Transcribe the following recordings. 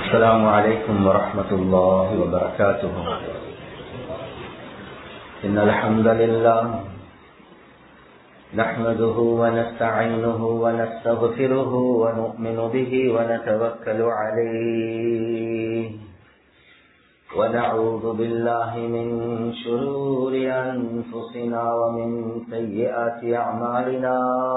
السلام عليكم ورحمة الله وبركاته إن الحمد لله نحمده ونستعينه ونستغفره ونؤمن به ونتوكل عليه ونعوذ بالله من شرور أنفسنا ومن سيئات أعمالنا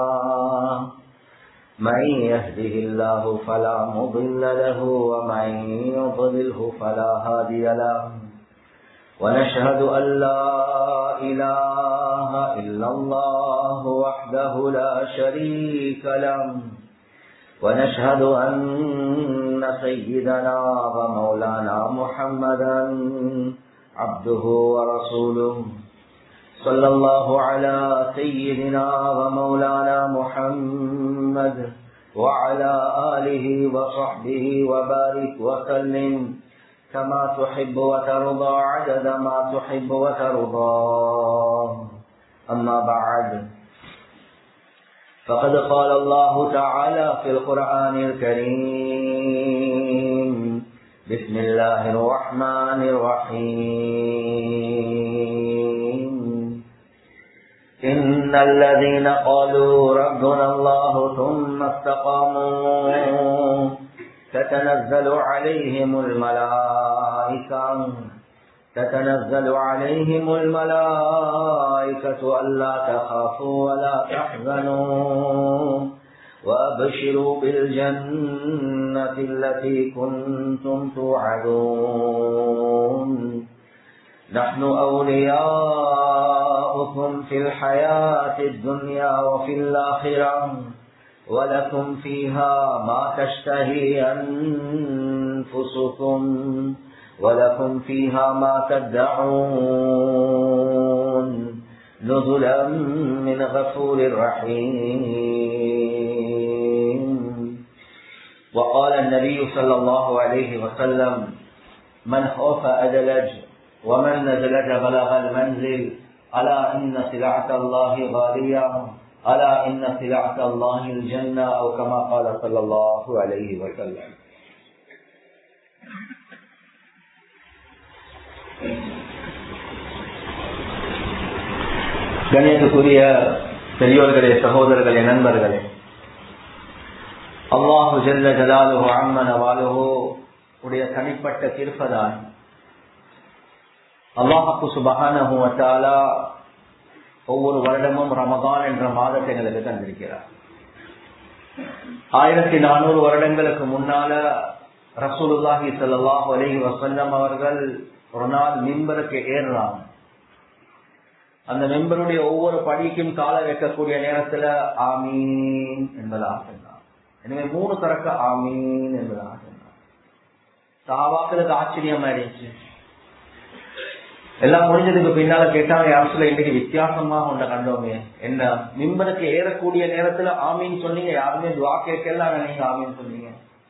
من يهده الله فلا مضل له ومن يضلله فلا هادي له ونشهد أن لا إله إلا الله وحده لا شريك له ونشهد أن سيدنا ومولانا محمدا عبده ورسوله صلى الله على سيدنا ومولانا محمد وعلى آله وصحبه وبارك وسلم كما تحب وترضى عدد ما تحب وترضى أما بعد فقد قال الله تعالى في القرآن الكريم بسم الله الرحمن الرحيم إن الذين قالوا ربنا الله ثم استقاموا تتنزل عليهم الملائكة تتنزل عليهم الملائكة ألا تخافوا ولا تحزنوا وأبشروا بالجنة التي كنتم توعدون نحن أولياؤكم في الحياة الدنيا وفي الآخرة ولكم فيها ما تشتهي أنفسكم ولكم فيها ما تدعون نزلا من غفور رحيم وقال النبي صلى الله عليه وسلم من خوف أدلج ومن نزلج بلغ المنزل ألا إن سلعة الله غالية ألا إن سلعة الله الجنة أو كما قال صلى الله عليه وسلم கணியத்துக்குரிய பெரியோர்களே சகோதரர்களே நண்பர்களே அல்லாஹு ஜல்ல ஜலாலுஹோ அம்மன வாலுஹோ உடைய தனிப்பட்ட திருப்பதான் அல்லாஹு சுபகானஹு வட்டாலா ஒவ்வொரு வருடமும் ரமதான் என்ற மாதத்தை எங்களுக்கு தந்திருக்கிறார் ஆயிரத்தி நானூறு வருடங்களுக்கு முன்னால ரசூலுல்லாஹி சல்லாஹ் அலஹி வசல்லம் அவர்கள் ஒரு நாள் மிம்பருக்கு ஏறுறாங்க அந்த மெம்பருடைய ஒவ்வொரு படிக்கும் கால வைக்கக்கூடிய நேரத்துல ஆமீன் என்பதாக சொன்னார் எனவே மூணு தரக்க ஆமீன் என்பதாக சொன்னார் சாவாக்களுக்கு ஆச்சரியம் ஆயிடுச்சு எல்லாம் முடிஞ்சதுக்கு பின்னால கேட்டாங்க யாரும் இன்னைக்கு வித்தியாசமா உண்ட கண்டோமே என்ன மிம்பருக்கு ஏறக்கூடிய நேரத்துல ஆமீன் சொன்னீங்க யாருமே துவா கேட்கல நீங்க ஆமீன் சொன்னீங்க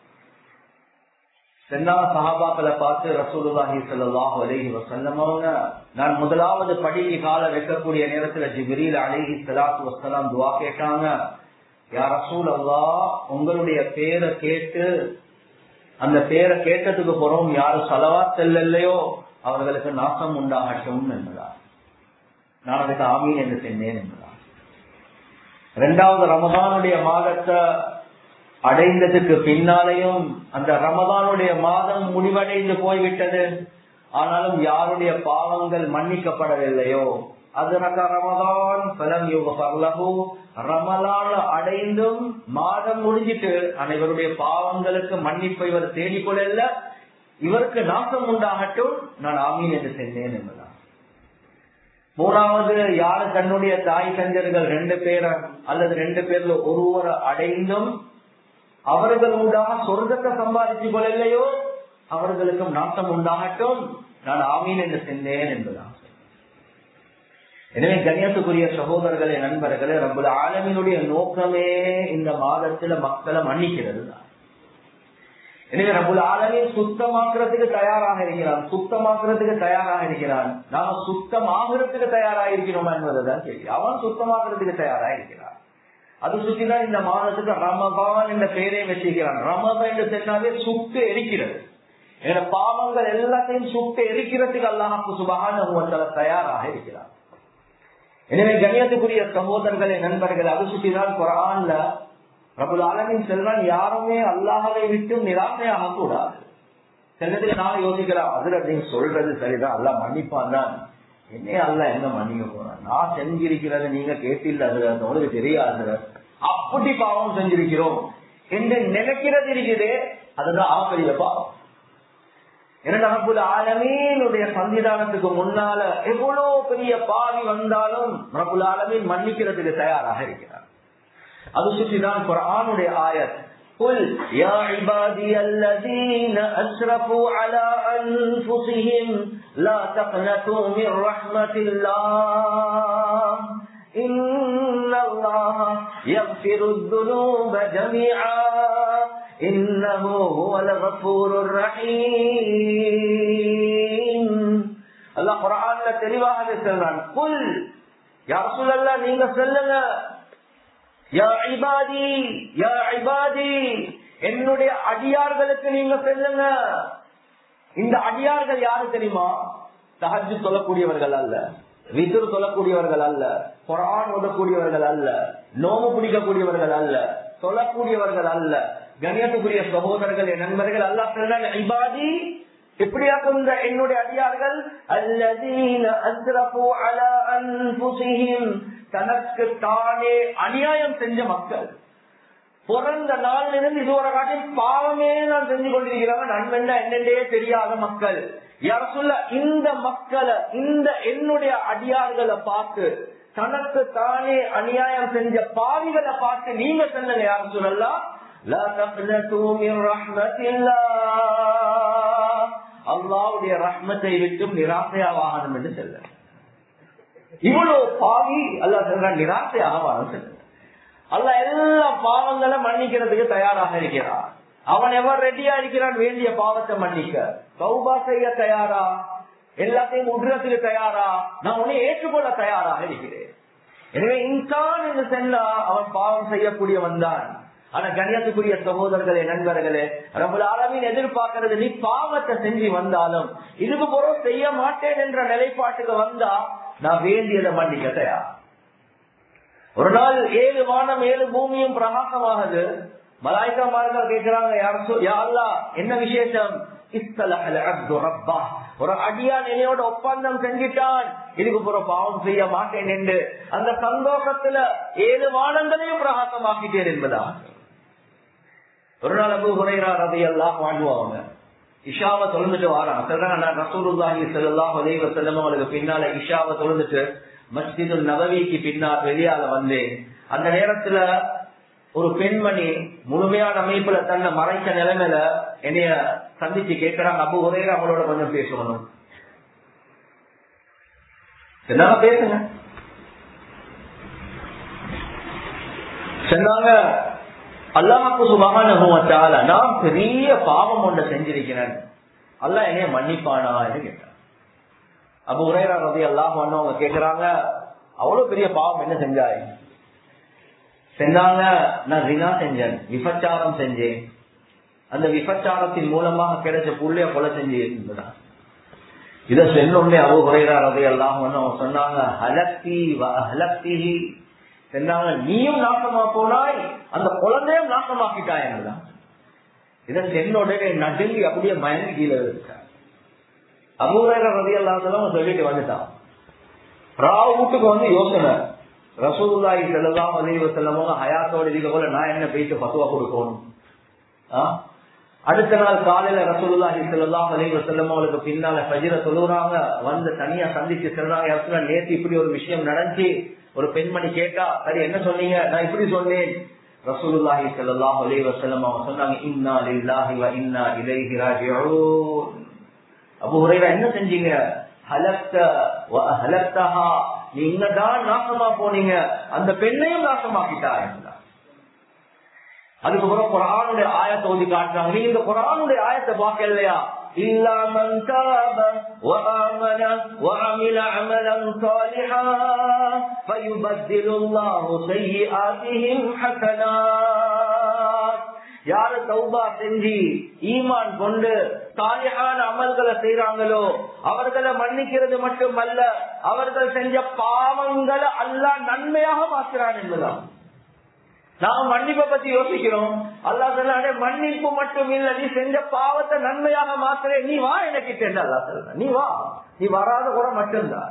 சென்னா சஹாபாக்களை பார்த்து ரசூலுல்லாஹி ஸல்லல்லாஹு அலைஹி வஸல்லம் அவங்க நான் முதலாவது படிக்கு கால வைக்கக்கூடிய நேரத்துல ஜிப்ரீல் அலைஹி ஸலாத்து வஸலாம் துஆ கேட்டாங்க யா ரசூல் அல்லாஹ் உங்களுடைய பேரை கேட்டு அந்த பேரை கேட்டதுக்கு போறோம் யாரு சலவாத் செல்லலையோ அவர்களுக்கு நாசம் உண்டாகட்டும் என்பதார் நான் அதுக்கு ஆமீன் என்று சென்றேன் என்பதார் இரண்டாவது ரமதானுடைய மாதத்தை அடைந்ததுக்கு பின்னாலேயும் அந்த ரமதானுடைய மாதம் முடிவடைந்து போய்விட்டது ஆனாலும் யாருடைய பாவங்கள் மன்னிக்கப்படவில்லையோ அது ரமதான் பலம் ரமலான அடைந்தும் மாதம் முடிஞ்சிட்டு அனைவருடைய பாவங்களுக்கு மன்னிப்பை இவர் தேடிக்கொள்ள இவருக்கு நாசம் உண்டாகட்டும் நான் ஆமீன் என்று சென்றேன் என்பதான் மூணாவது யாரு தன்னுடைய தாய் தஞ்சர்கள் ரெண்டு பேரை அல்லது ரெண்டு பேர்ல ஒருவரை அடைந்தும் அவர்கள் ஊடாக சொர்க்கத்தை சம்பாதித்துக் கொள்ளலையோ அவர்களுக்கும் நாட்டம் உண்டாகட்டும் நான் ஆமீன் என்று சென்றேன் என்பதான் எனவே கண்ணியத்துக்குரிய சகோதரர்களே நண்பர்களே ரப்பது ஆலமினுடைய நோக்கமே இந்த மாதத்துல மக்களை மன்னிக்கிறது தான் எனவே ரபுல் ஆலமின் சுத்தமாக்குறதுக்கு தயாராக இருக்கிறான் சுத்தமாக்குறதுக்கு தயாராக இருக்கிறான் நாம சுத்தமாகிறதுக்கு தயாராக இருக்கிறோமா என்பதுதான் கேள்வி அவன் சுத்தமாக்குறதுக்கு தயாராக இருக்கிறான் அது சுற்றிதான் இந்த மாதத்துக்கு ரமபான் என்ற பெயரை வச்சிருக்கிறான் ரமபான் என்று சொன்னாலே சுட்டு எரிக்கிறது என பாவங்கள் எல்லாத்தையும் சுட்டு எரிக்கிறதுக்கு அல்லாஹாக்கு சுபகான தயாராக இருக்கிறார் எனவே கணியத்துக்குரிய சகோதரர்களே நண்பர்கள் அது சுற்றிதான் குரான்ல பிரபுல் ஆலமின் செல்வன் யாருமே அல்லாஹவை விட்டு நிராசையாக கூடாது சிலத்துல நான் யோசிக்கலாம் அதுல நீங்க சொல்றது சரிதான் அல்ல மன்னிப்பான் தான் என்ன அல்ல என்ன மன்னிக்க போறான் நான் செஞ்சிருக்கிறத நீங்க கேட்டில்ல அதுல உங்களுக்கு தெரியாது அப்படி பாவம் செஞ்சிருக்கிறோம் என்று நினைக்கிறது இருக்குது அதுதான் ஆபரிய பாவம் இரண்டாவது ஆலமீனுடைய சந்திதானத்துக்கு முன்னால எவ்வளவு பெரிய பாவி வந்தாலும் ரபுல் ஆலமீன் மன்னிக்கிறதுக்கு தயாராக இருக்கிறார் அது சுற்றிதான் குரானுடைய ஆயத் قل يا عبادي الذين أسرفوا على أنفسهم لا تقنطوا من رحمة الله إن الله يغفر الذنوب جميعا إنه هو الغفور الرحيم الله قرآن தெளிவாக சொல்றான் குல் யா ரசூலல்லாஹ் நீங்க சொல்லுங்க யா இபாதி யா இபாதி என்னுடைய அடியார்களுக்கு நீங்க சொல்லுங்க இந்த அடியார்கள் யாரு தெரியுமா தஹஜ் சொல்லக்கூடியவர்கள் அல்ல விதுர் சொல்லக்கூடியவர்கள் அல்ல குரான் ஓதக்கூடியவர்கள் அல்ல நோம்பு பிடிக்கக்கூடியவர்கள் அல்ல சொல்லக்கூடியவர்கள் அல்ல கணியத்துக்குரிய சகோதரர்கள் நண்பர்கள் அல்லா சொல்றாங்க இபாதி எப்படியாக்கும் இந்த என்னுடைய அடியார்கள் அல்லதீன அஸ்ரஃபு அலா அன்ஃபுஸிஹிம் தனக்கு தானே அநியாயம் செஞ்ச மக்கள் பிறந்த நாளில் இருந்து இதுவரை காட்டி பாவமே நான் செஞ்சு கொண்டிருக்கிறாங்க நன்மெண்டா என்னென்றே தெரியாத மக்கள் யார சொல்ல இந்த மக்களை இந்த என்னுடைய அடியார்களை பார்த்து தனக்கு தானே அநியாயம் செஞ்ச பாவிகளை பார்த்து நீங்க சொன்னங்க யார சொல்லலாம் அல்லாவுடைய ரஹ்மத்தை விட்டும் நிராசையாவாகணும் என்று சொல்ல இவ்வளவு பாவி அல்லா சொல்ற நிராசையாகவானம் சொல்ல அல்ல எல்லா பாவங்களை மன்னிக்கிறதுக்கு தயாராக இருக்கிறார் அவன் எவர் ரெடியா இருக்கிறான் வேண்டிய பாவத்தை மன்னிக்க சௌபா செய்ய தயாரா எல்லாத்தையும் உடுறதுக்கு தயாரா நான் உன்னை ஏற்றுக்கொள்ள தயாராக இருக்கிறேன் எனவே இன்சான் என்று சென்றா அவன் பாவம் செய்யக்கூடியவன் தான் ஆனா கண்ணியத்துக்குரிய சகோதரர்களே நண்பர்களே நம்மள அளவின் எதிர்பார்க்கறது நீ பாவத்தை செஞ்சு வந்தாலும் இதுக்கு பொருள் செய்ய மாட்டேன் என்ற நிலைப்பாட்டுக்கு வந்தா நான் வேண்டியதை மன்னிக்க தயார் ஒரு நாள் ஏழு வானம் ஏழு பூமியும் பிரகாசமாகுது மலாய்க்கமார்கள் கேட்கிறாங்க யாரா என்ன விசேஷம் ஒரு அடியா நிலையோட ஒப்பந்தம் செஞ்சிட்டான் இதுக்கு புற பாவம் செய்ய மாட்டேன் என்று அந்த சந்தோஷத்துல ஏழு வானங்களையும் பிரகாசமாக்கிட்டேன் என்பதா ஒரு நாள் அபு குறைரா ரதையெல்லாம் வாழ்வாங்க இஷாவை தொழுந்துட்டு வாரான் சொல்றாங்க நான் ரசூலுல்லாஹி ஸல்லல்லாஹு அலைஹி வஸல்லம் அவங்களுக்கு பின்னால இஷாவை தொழுந்துட்டு மஸ்ஜிது நபவிக்கு பின்னால் வெளியால வந்தேன் அந்த நேரத்துல ஒரு பெண்மணி முழுமையான அமைப்புல தன்னை மறைச்ச நிலைமையில என்னைய சந்திச்சு கேட்கிறாங்க அபு உரையிற அவங்களோட கொஞ்சம் பேசணும் என்னங்க பேசுங்க சொன்னாங்க அல்லாஹாக்கு சுபகான நான் பெரிய பாவம் ஒன்றை செஞ்சிருக்கிறேன் அல்ல என்னைய மன்னிப்பானா கேட்டான் அப்ப உரையரா ரவி அல்லாஹ் அவங்க கேக்குறாங்க அவ்வளவு பெரிய பாவம் என்ன செஞ்சாய் செஞ்சாங்க நான் ரினா செஞ்சேன் விபச்சாரம் செஞ்சேன் அந்த விபச்சாரத்தின் மூலமாக கிடைச்ச புள்ளைய கொலை செஞ்சு இருந்ததா இத சொன்னே அவ உரையரா ரவி அல்லாஹ் அவங்க சொன்னாங்க ஹலக்தி ஹலக்தி சொன்னாங்க நீயும் நாசமா போனாய் அந்த குழந்தையும் நாசமாக்கிட்டாய் என்னதான் இதை என்னுடைய நடுங்கி அப்படியே மயங்கி கீழே இருக்காங்க அபூரைர ரதி அல்லாதெல்லாம் சொல்லிட்டு வந்துட்டான் ராவ் வீட்டுக்கு வந்து யோசனை ரசூல்லாய் செல்லலாம் அலைவ செல்லமோ ஹயாத்தோட இருக்க போல நான் என்ன போயிட்டு பத்துவா கொடுக்கணும் அடுத்த நாள் காலையில ரசூலுல்லாஹி செல்லலாம் அலைவ செல்லமோ அவளுக்கு பின்னால பஜிர சொல்லுறாங்க வந்து தனியா சந்திச்சு செல்றாங்க இடத்துல நேற்று இப்படி ஒரு விஷயம் நடந்துச்சு ஒரு பெண்மணி கேட்டா சரி என்ன சொன்னீங்க நான் இப்படி சொன்னேன் ரசூலுல்லாஹி செல்லலாம் அலைவ செல்லம் அவங்க சொன்னாங்க இன்னா லில்லாஹி வ இன்னா இலைஹி ராஜிஊன் அபு உரையா என்ன செஞ்சீங்க நீங்க தான் நாசமா போனீங்க அந்த பெண்ணையும் நாசமாக்கிட்டா அதுக்கப்புறம் குரானுடைய ஆயத்தை ஓதி காட்டுறாங்க நீங்க இந்த குரானுடைய ஆயத்தை பார்க்கலையா إلا من تاب وآمن وعمل عملا صالحا فيبدل الله سيئاتهم حسنات யாரு தௌபா செஞ்சு ஈமான் கொண்டு தாலியான அமல்களை செய்யறாங்களோ அவர்களை மன்னிக்கிறது மட்டுமல்ல அவர்கள் செஞ்ச பாவங்களை அல்லா நன்மையாக மாற்றுறான் என்பதான் நாம மன்னிப்பை பத்தி யோசிக்கிறோம் அல்லா சொல்லாடே மன்னிப்பு மட்டும் இல்ல நீ செஞ்ச பாவத்தை நன்மையாக மாத்துறே நீ வா எனக்கு அல்லா சொல்ற நீ வா நீ வராத கூட மட்டும்தான்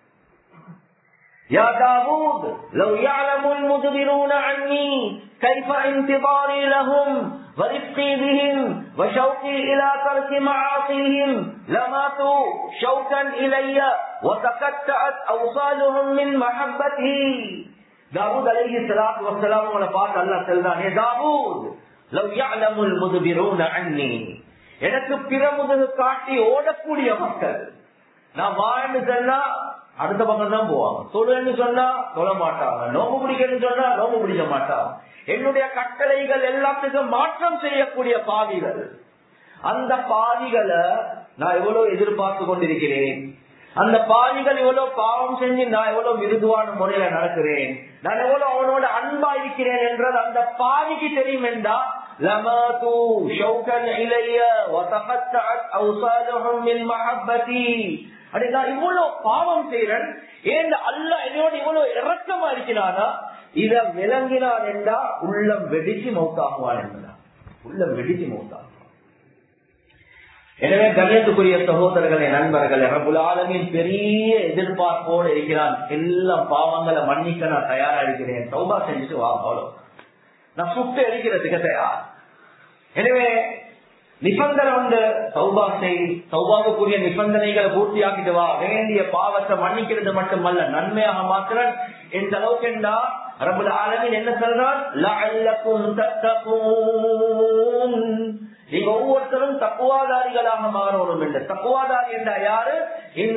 يا داود لو يعلم المدبرون عني كيف انتظاري لهم ورفقي بهم وشوقي إلى ترك معاصيهم لماتوا شوكا إلي وتقطعت أوصالهم من محبتي தாவூத் அலைஹி ஸலாத்து வஸலாம் அவங்கள பார்த்து அல்லாஹ் சொல்றானே தாவூத் லவ் يعلمுல் முதுபிரூன அன்னி எனக்கு பிரமுதுகு காட்டி ஓடக்கூடிய மக்கள் நான் வாழ்ந்து சொன்னா அடுத்த பக்கம் தான் போவாங்க தொழுன்னு சொன்னா தொழ மாட்டாங்க நோம்பு பிடிக்கணும்னு சொன்னா நோம்பு பிடிக்க மாட்டாங்க என்னுடைய கட்டளைகள் எல்லாத்துக்கும் மாற்றம் செய்யக்கூடிய பாவிகள் அந்த பாவிகளை நான் எவ்வளவு எதிர்பார்த்து கொண்டிருக்கிறேன் அந்த பாவிகள் எவ்வளவு பாவம் செஞ்சு நான் எவ்வளவு மிருதுவான முறையில நடக்கிறேன் நான் எவ்வளவு அவனோட அன்பா இருக்கிறேன் என்றது அந்த பாவிக்கு தெரியும் என்றா لماتوا شوكا إلي وتقطعت أوصالهم من محبتي அப்படி நான் இவ்வளவு பாவம் செய்யறேன் ஏன் அல்ல என்னோட இவ்வளவு இறக்கமா இருக்கிறானா இத விளங்கினான் என்றா உள்ளம் வெடிச்சு மௌத்தாகுவான் என்பதா உள்ளம் வெடிச்சு மௌத்தாகுவான் எனவே கணியத்துக்குரிய சகோதரர்களே நண்பர்களே ரபுலாலமின் பெரிய எதிர்பார்ப்போடு இருக்கிறான் எல்லா பாவங்களை மன்னிக்க நான் தயாரா இருக்கிறேன் சௌபா செஞ்சுட்டு வா போலும் நான் சுட்டு எரிக்கிறதுக்கு தயார் எனவே நிபந்தனை உண்டு சௌபா செய் சௌபாவுக்குரிய நிபந்தனைகளை பூர்த்தியாக்கிட்டு வா வேண்டிய பாவத்தை மன்னிக்கிறது மட்டுமல்ல நன்மையாக மாத்திரன் எந்த அளவுக்கு என்றா ரபுல் ஆலமின் என்ன சொல்றான் நீங்க ஒவ்வொருத்தரும் தக்குவாதாரிகளாக மாறணும் என்று தக்குவாதாரி என்ற யாரு இன்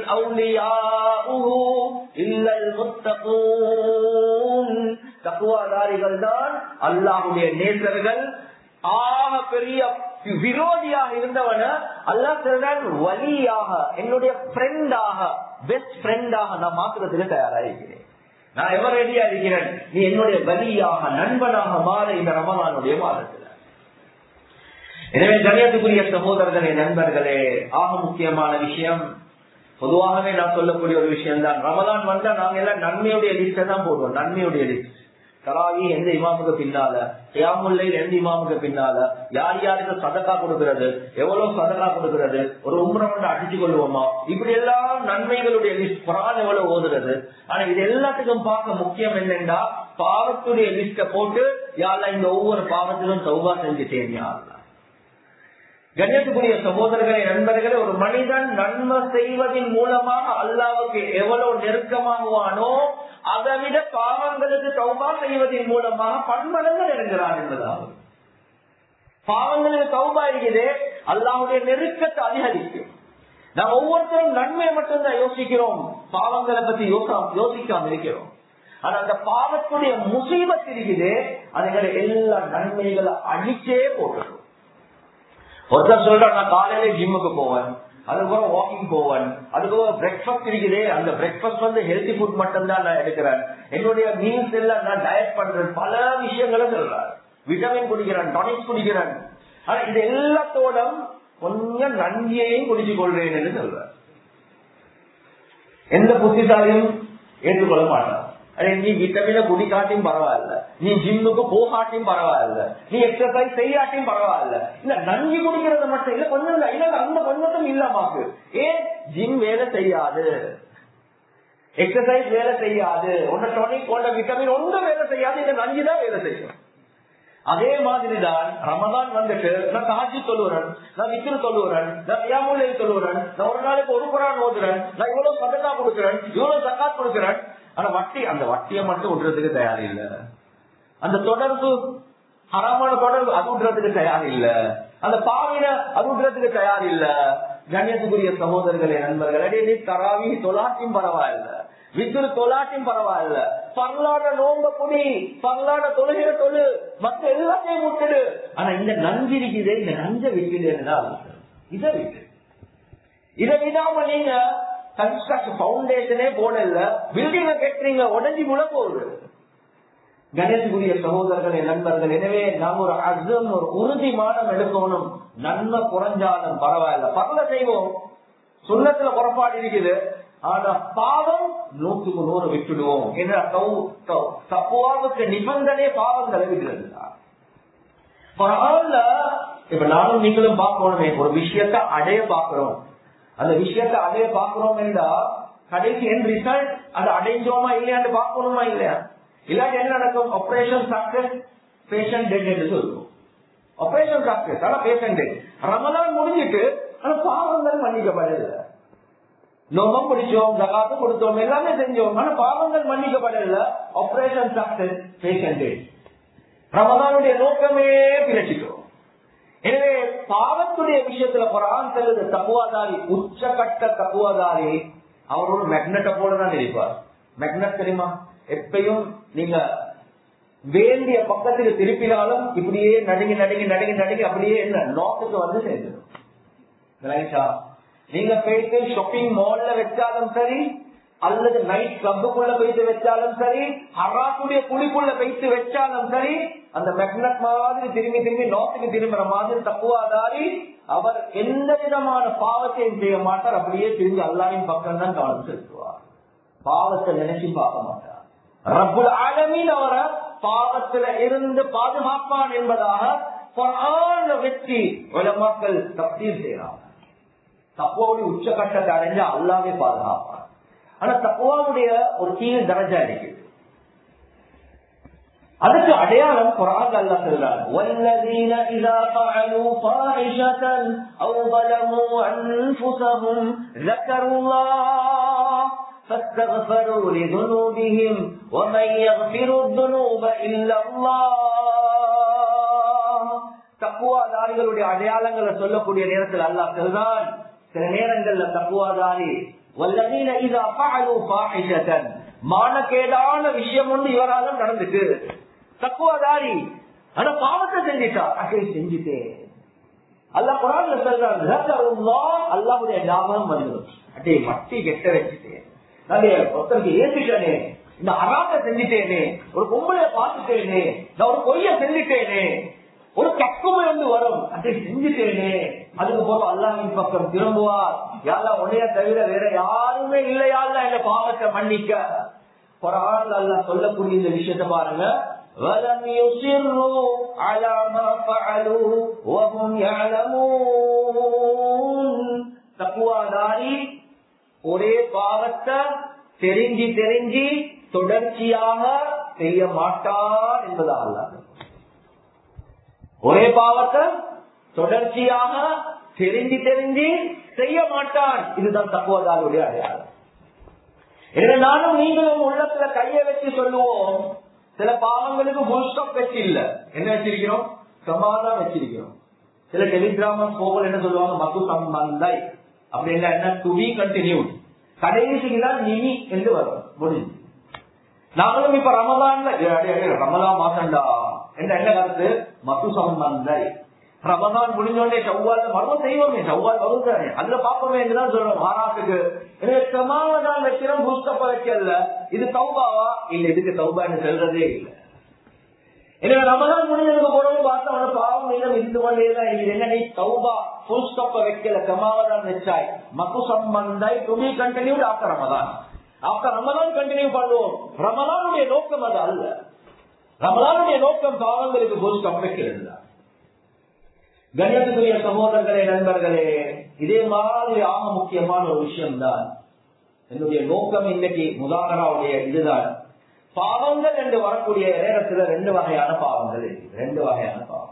இல்லல் முத்தகூன் தக்குவாதாரிகள் தான் அல்லாஹுடைய நேசர்கள் ஆக பெரிய விரோதியாக இருந்தவன அல்லா சொல்றான் வலியாக என்னுடைய ஃப்ரெண்டாக பெஸ்ட் ஃப்ரெண்டாக நான் மாத்துறதுக்கு தயாராகிறேன் நான் எவர் ரெடியா இருக்கிறேன் நீ என்னுடைய வலியாக நண்பனாக மாற இந்த ரமலானுடைய மாதத்துல எனவே கணியத்துக்குரிய சகோதரர்களே நண்பர்களே ஆக முக்கியமான விஷயம் பொதுவாகவே நான் சொல்லக்கூடிய ஒரு விஷயம் தான் ரமலான் வந்தா நாங்க எல்லாம் நன்மையுடைய லிஸ்ட தான் போடுவோம் நன்மையுடைய லிஸ்ட் தராவி எந்த இமாமுக்கு பின்னால தியாமுல்லை ரெண்டு இமாமுக்கு பின்னால யார் யாருக்கு சதக்கா கொடுக்கிறது எவ்வளவு சதக்கா கொடுக்கிறது ஒரு உம்ரம் அடிச்சு கொள்வோமா இப்படி எல்லாம் நன்மைகளுடைய லிஸ்ட் குரான் எவ்வளவு ஓதுறது ஆனா இது எல்லாத்துக்கும் பார்க்க முக்கியம் என்னன்னா பாவத்துடைய லிஸ்ட போட்டு யாரெல்லாம் இந்த ஒவ்வொரு பாவத்திலும் சௌபா செஞ்சுட்டேன் யாரெல்லாம் கண்ணியத்துக்குரிய சகோதரர்களே நண்பர்களே ஒரு மனிதன் நன்மை செய்வதன் மூலமாக அல்லாவுக்கு எவ்வளவு நெருக்கமாகுவானோ அதை விட பாவங்களுக்கு தௌபா செய்வதன் மூலமாக பன்மடங்கு நெருங்குறான் என்பதாகும் பாவங்களுக்கு தௌபா இருக்குது அல்லாவுடைய நெருக்கத்தை அதிகரிக்கும் நாம் ஒவ்வொருத்தரும் நன்மையை மட்டும்தான் யோசிக்கிறோம் பாவங்களை பத்தி யோசிக்காம இருக்கிறோம் ஆனா அந்த பாவத்துடைய முசீபத் இருக்குது அதுகளை எல்லா நன்மைகளை அழிச்சே போட்டுரும் ஒருத்தர் சொல்ற நான் காலையில ஜிம்முக்கு போவேன் அதுக்கப்புறம் வாக்கிங் போவேன் அதுக்கப்புறம் பிரேக்ஃபாஸ்ட் இருக்குது அந்த பிரேக்ஃபாஸ்ட் வந்து ஹெல்தி ஃபுட் மட்டும் தான் நான் எடுக்கிறேன் என்னுடைய மீல்ஸ் எல்லாம் நான் டயட் பண்றேன் பல விஷயங்களும் சொல்றேன் விட்டமின் குடிக்கிறேன் டானிக்ஸ் குடிக்கிறேன் ஆனா இது எல்லாத்தோட கொஞ்சம் நன்றியையும் குடிச்சு கொள்றேன் என்று சொல்றேன் எந்த புத்திசாலியும் ஏற்றுக்கொள்ள மாட்டான் அதே நீ விட்டமின குடிக்காட்டியும் பரவாயில்ல நீ ஜிம்முக்கு போகாட்டியும் பரவாயில்ல நீ எக்ஸசைஸ் செய்யாட்டியும் பரவாயில்ல இல்ல நன்கு குடிக்கிறது மட்டும் இல்ல கொஞ்சம் இல்ல இல்ல அந்த கொஞ்சம் இல்ல மாக்கு ஏன் ஜிம் வேலை செய்யாது எக்ஸசைஸ் வேலை செய்யாது உன்ன டொனிக் உன்ன விட்டமின் ஒன்றும் வேலை செய்யாது இந்த நஞ்சு தான் வேலை செய்யும் அதே மாதிரிதான் ரமதான் வந்துட்டு நான் காட்சி சொல்லுறேன் நான் விக்கிர சொல்லுறேன் நான் வியாமூலை சொல்லுறேன் நான் ஒரு நாளைக்கு ஒரு குரான் ஓதுறேன் நான் இவ்வளவு சதக்கா கொடுக்குறேன் இவ்வளவு சக்காத் கொடுக்குறேன் ஆனா வட்டி அந்த வட்டியை மட்டும் விடுறதுக்கு தயார் இல்ல அந்த தொடர்பு ஹராமான தொடர்பு அது விடுறதுக்கு தயார் இல்ல அந்த பாவின அது விடுறதுக்கு தயார் இல்ல கண்ணியத்துக்குரிய சகோதரர்களே நண்பர்களே நீ தராவி தொலாட்டியும் பரவாயில்ல வித்துரு தொலாட்டியும் பரவாயில்ல பரலாட நோம்ப குடி பரலாட தொழுகிற தொழு மத்த எல்லாத்தையும் விட்டுடு ஆனா இந்த நஞ்சு இருக்குது இந்த நஞ்ச விட்டுடு இதை விட்டு இதை விடாம நீங்க கன்ஸ்ட்ரக்ஷன் பவுண்டேஷனே போடல பில்டிங்க கட்டுறீங்க உடஞ்சி முழ போகுது கணேசகுரிய சகோதரர்களே நண்பர்கள் எனவே நாம் ஒரு அசம் ஒரு உறுதிமானம் எடுக்கணும் நன்மை குறைஞ்சாலும் பரவாயில்ல பரல செய்வோம் சுண்ணத்துல புறப்பாடு இருக்குது ஆனா பாவம் நூற்றுக்கு நூறு விட்டுடுவோம் என்ற தப்புவாவுக்கு நிபந்தனை பாவங்களை விடுறது பரவாயில்ல இப்ப நானும் நீங்களும் பார்க்கணுமே ஒரு விஷயத்த அடைய பார்க்கிறோம் அந்த விஷயத்த அடைய பார்க்கிறோம் என்றா கடைசி என் ரிசல்ட் அது அடைஞ்சோமா இல்லையான்னு பார்க்கணுமா இல்லையா இல்லாட்டி என்ன நடக்கும் ஆபரேஷன் சக்சஸ் பேஷண்ட் டெட் என்று சொல்லுவோம் ஆபரேஷன் சக்சஸ் ஆனா பேஷண்ட் டெட் ரமலான் முடிஞ்சிட்டு ஆனா பாவங்கள் மன்னிக்கப்படல நோபம் பிடிச்சோம் ஜகாத்து கொடுத்தோம் எல்லாமே செஞ்சோம் ஆனா பாவங்கள் மன்னிக்கப்படல ஆபரேஷன் சக்சஸ் பேஷண்ட் டெட் ரமதானுடைய நோக்கமே பிழைச்சிட்டோம் எனவே பாவத்துடைய விஷயத்துல குரான் செல்லுது தப்புவாதாரி உச்சகட்ட தப்புவாதாரி அவர் ஒரு மேக்னெட்டை போலதான் இருப்பார் மேக்னெட் தெரியுமா எப்பயும் நீங்க வேண்டிய பக்கத்துக்கு திருப்பினாலும் இப்படியே நடுங்கி நடுங்கி நடுங்கி நடுங்கி அப்படியே என்ன நோக்கத்துக்கு வந்து சேர்ந்துடும் நீங்க போயிட்டு ஷாப்பிங் மால்ல வச்சாலும் சரி அல்லது நைட் கிளப்புக்குள்ள போயிட்டு வச்சாலும் சரி ஹராத்துடைய குழிக்குள்ள வைத்து வச்சாலும் சரி அந்த மெக்னட் மாதிரி திரும்பி திரும்பி நோத்துக்கு திரும்புற மாதிரி தப்புவாதாரி அவர் எந்த விதமான பாவத்தையும் செய்ய மாட்டார் அப்படியே திரும்பி அல்லாவின் பக்கம் தான் கவனம் செலுத்துவார் பாவத்தை நினைச்சு பார்க்க மாட்டார் ரப்புல் ஆலமீன் அவரை பாவத்துல இருந்து பாதுகாப்பான் என்பதாக வெற்றி மக்கள் தப்தீர் செய்யறாங்க தப்போடைய உச்சகட்டத்தை அடைஞ்ச அல்லாவே பாதுகாப்பான் ஆனா தப்புவாவுடைய ஒரு கீழ் தரஜா இருக்குது அதுக்கு அடையாளம் குரான் அல்லா சொல்றாங்க والذين إذا فعلوا فاحشة أو ظلموا أنفسهم ذكروا الله فاستغفروا لذنوبهم ومن يغفر الذنوب إلا الله தக்குவாதாரிகளுடைய அடையாளங்களை சொல்லக்கூடிய நேரத்தில் அல்லாஹ் சொல்றான் சில நேரங்கள்ல தக்குவாதாரி வல்லதீன இதா ஃபஅலு ஃபாஹிஷத்தன் மானக்கேடான விஷயம் ஒன்று இவரால நடந்துட்டு தக்குவாதாரி ஆனா பாவத்தை செஞ்சிட்டா அக்கை செஞ்சுட்டேன் அல்லாஹ் குரான்ல சொல்றான் அல்லாஹ்வுடைய ஞாபகம் வந்துடும் அட்டே மட்டி கெட்ட வச்சுட்டேன் நான் ஒருத்தருக்கு ஏத்துட்டேனே இந்த அராத்த செஞ்சுட்டேனே ஒரு பொம்பளைய பார்த்துட்டேனே நான் ஒரு பொய்ய செஞ்சுட்டேனே ஒரு கக்குமை வந்து வரும் அதை செஞ்சுட்டேனே அதுக்கு போல அல்லாஹின் பக்கம் திரும்புவார் யாரா உன்னைய தவிர வேற யாருமே இல்லையால இந்த பாவத்தை மன்னிக்க ஒரு ஆள் அல்ல சொல்லக்கூடிய இந்த விஷயத்த பாருங்க وَلَمْ يُصِرُّوا عَلَى مَا فَعَلُوا وَهُمْ يَعْلَمُونَ தக்குவாதாரி ஒரே பாவத்தை தெரிஞ்சு தெரிஞ்சு தொடர்ச்சியாக செய்ய மாட்டார் என்பதாக அல்லாஹ் ஒரே பாவத்தை தொடர்ச்சியாக தெரிஞ்சு தெரிஞ்சு செய்ய மாட்டான் இதுதான் தக்குவதாருடைய அடையாளம் எனவே நானும் நீங்களும் உள்ளத்துல கைய வச்சு சொல்லுவோம் சில பாவங்களுக்கு புல்ஸ்டாப் வச்சு இல்ல என்ன வச்சிருக்கிறோம் சமாதான் வச்சிருக்கிறோம் சில டெலிகிராம போகல் என்ன சொல்லுவாங்க மது சம்பந்தாய் அப்படின்னா என்ன டு பி கண்டினியூ கடைசிக்கு தான் நிமி என்று வரும் முடிஞ்சு நாங்களும் இப்ப ரமலான்ல ரமலான் மாசம்டா என்ற என்ன கருத்து மத்து சம்பந்தை ரமதான் முடிஞ்சோடனே செவ்வால் மர்மம் செய்வோமே செவ்வால் வகுத்தானே அதுல பாப்போமே என்றுதான் சொல்றோம் மாறாட்டுக்கு எனவே சமாதான வைக்கிறோம் புஸ்தப்ப வைக்கல இது தௌபாவா இல்ல இதுக்கு தௌபான்னு சொல்றதே இல்லை எனவே ரமதான் முடிஞ்சதுக்கு போறவங்க பார்த்தா அவன பாவம் மீதம் இருந்து கொண்டேதான் இது என்ன நீ தௌபா ஃபுல் ஸ்டாப்ப வைக்கல சமாதானம் வச்சாய் மக்கு சம்பந்தை to be continued after Ramadan after Ramadan continue பண்ணுவோம் ரமலானுடைய நோக்கம் அது அல்ல ரமலானுடைய நோக்கம் பாவங்களுக்கு ஃபுல் ஸ்டாப் வைக்கிறது தான் கண்ணியத்துக்குரிய சகோதரர்களே நண்பர்களே இதே மாதிரி ஆக முக்கியமான ஒரு விஷயம் தான் என்னுடைய நோக்கம் இன்னைக்கு முதாகராவுடைய இதுதான் பாவங்கள் என்று வரக்கூடிய நேரத்துல ரெண்டு வகையான பாவங்கள் இருக்கு ரெண்டு வகையான பாவம்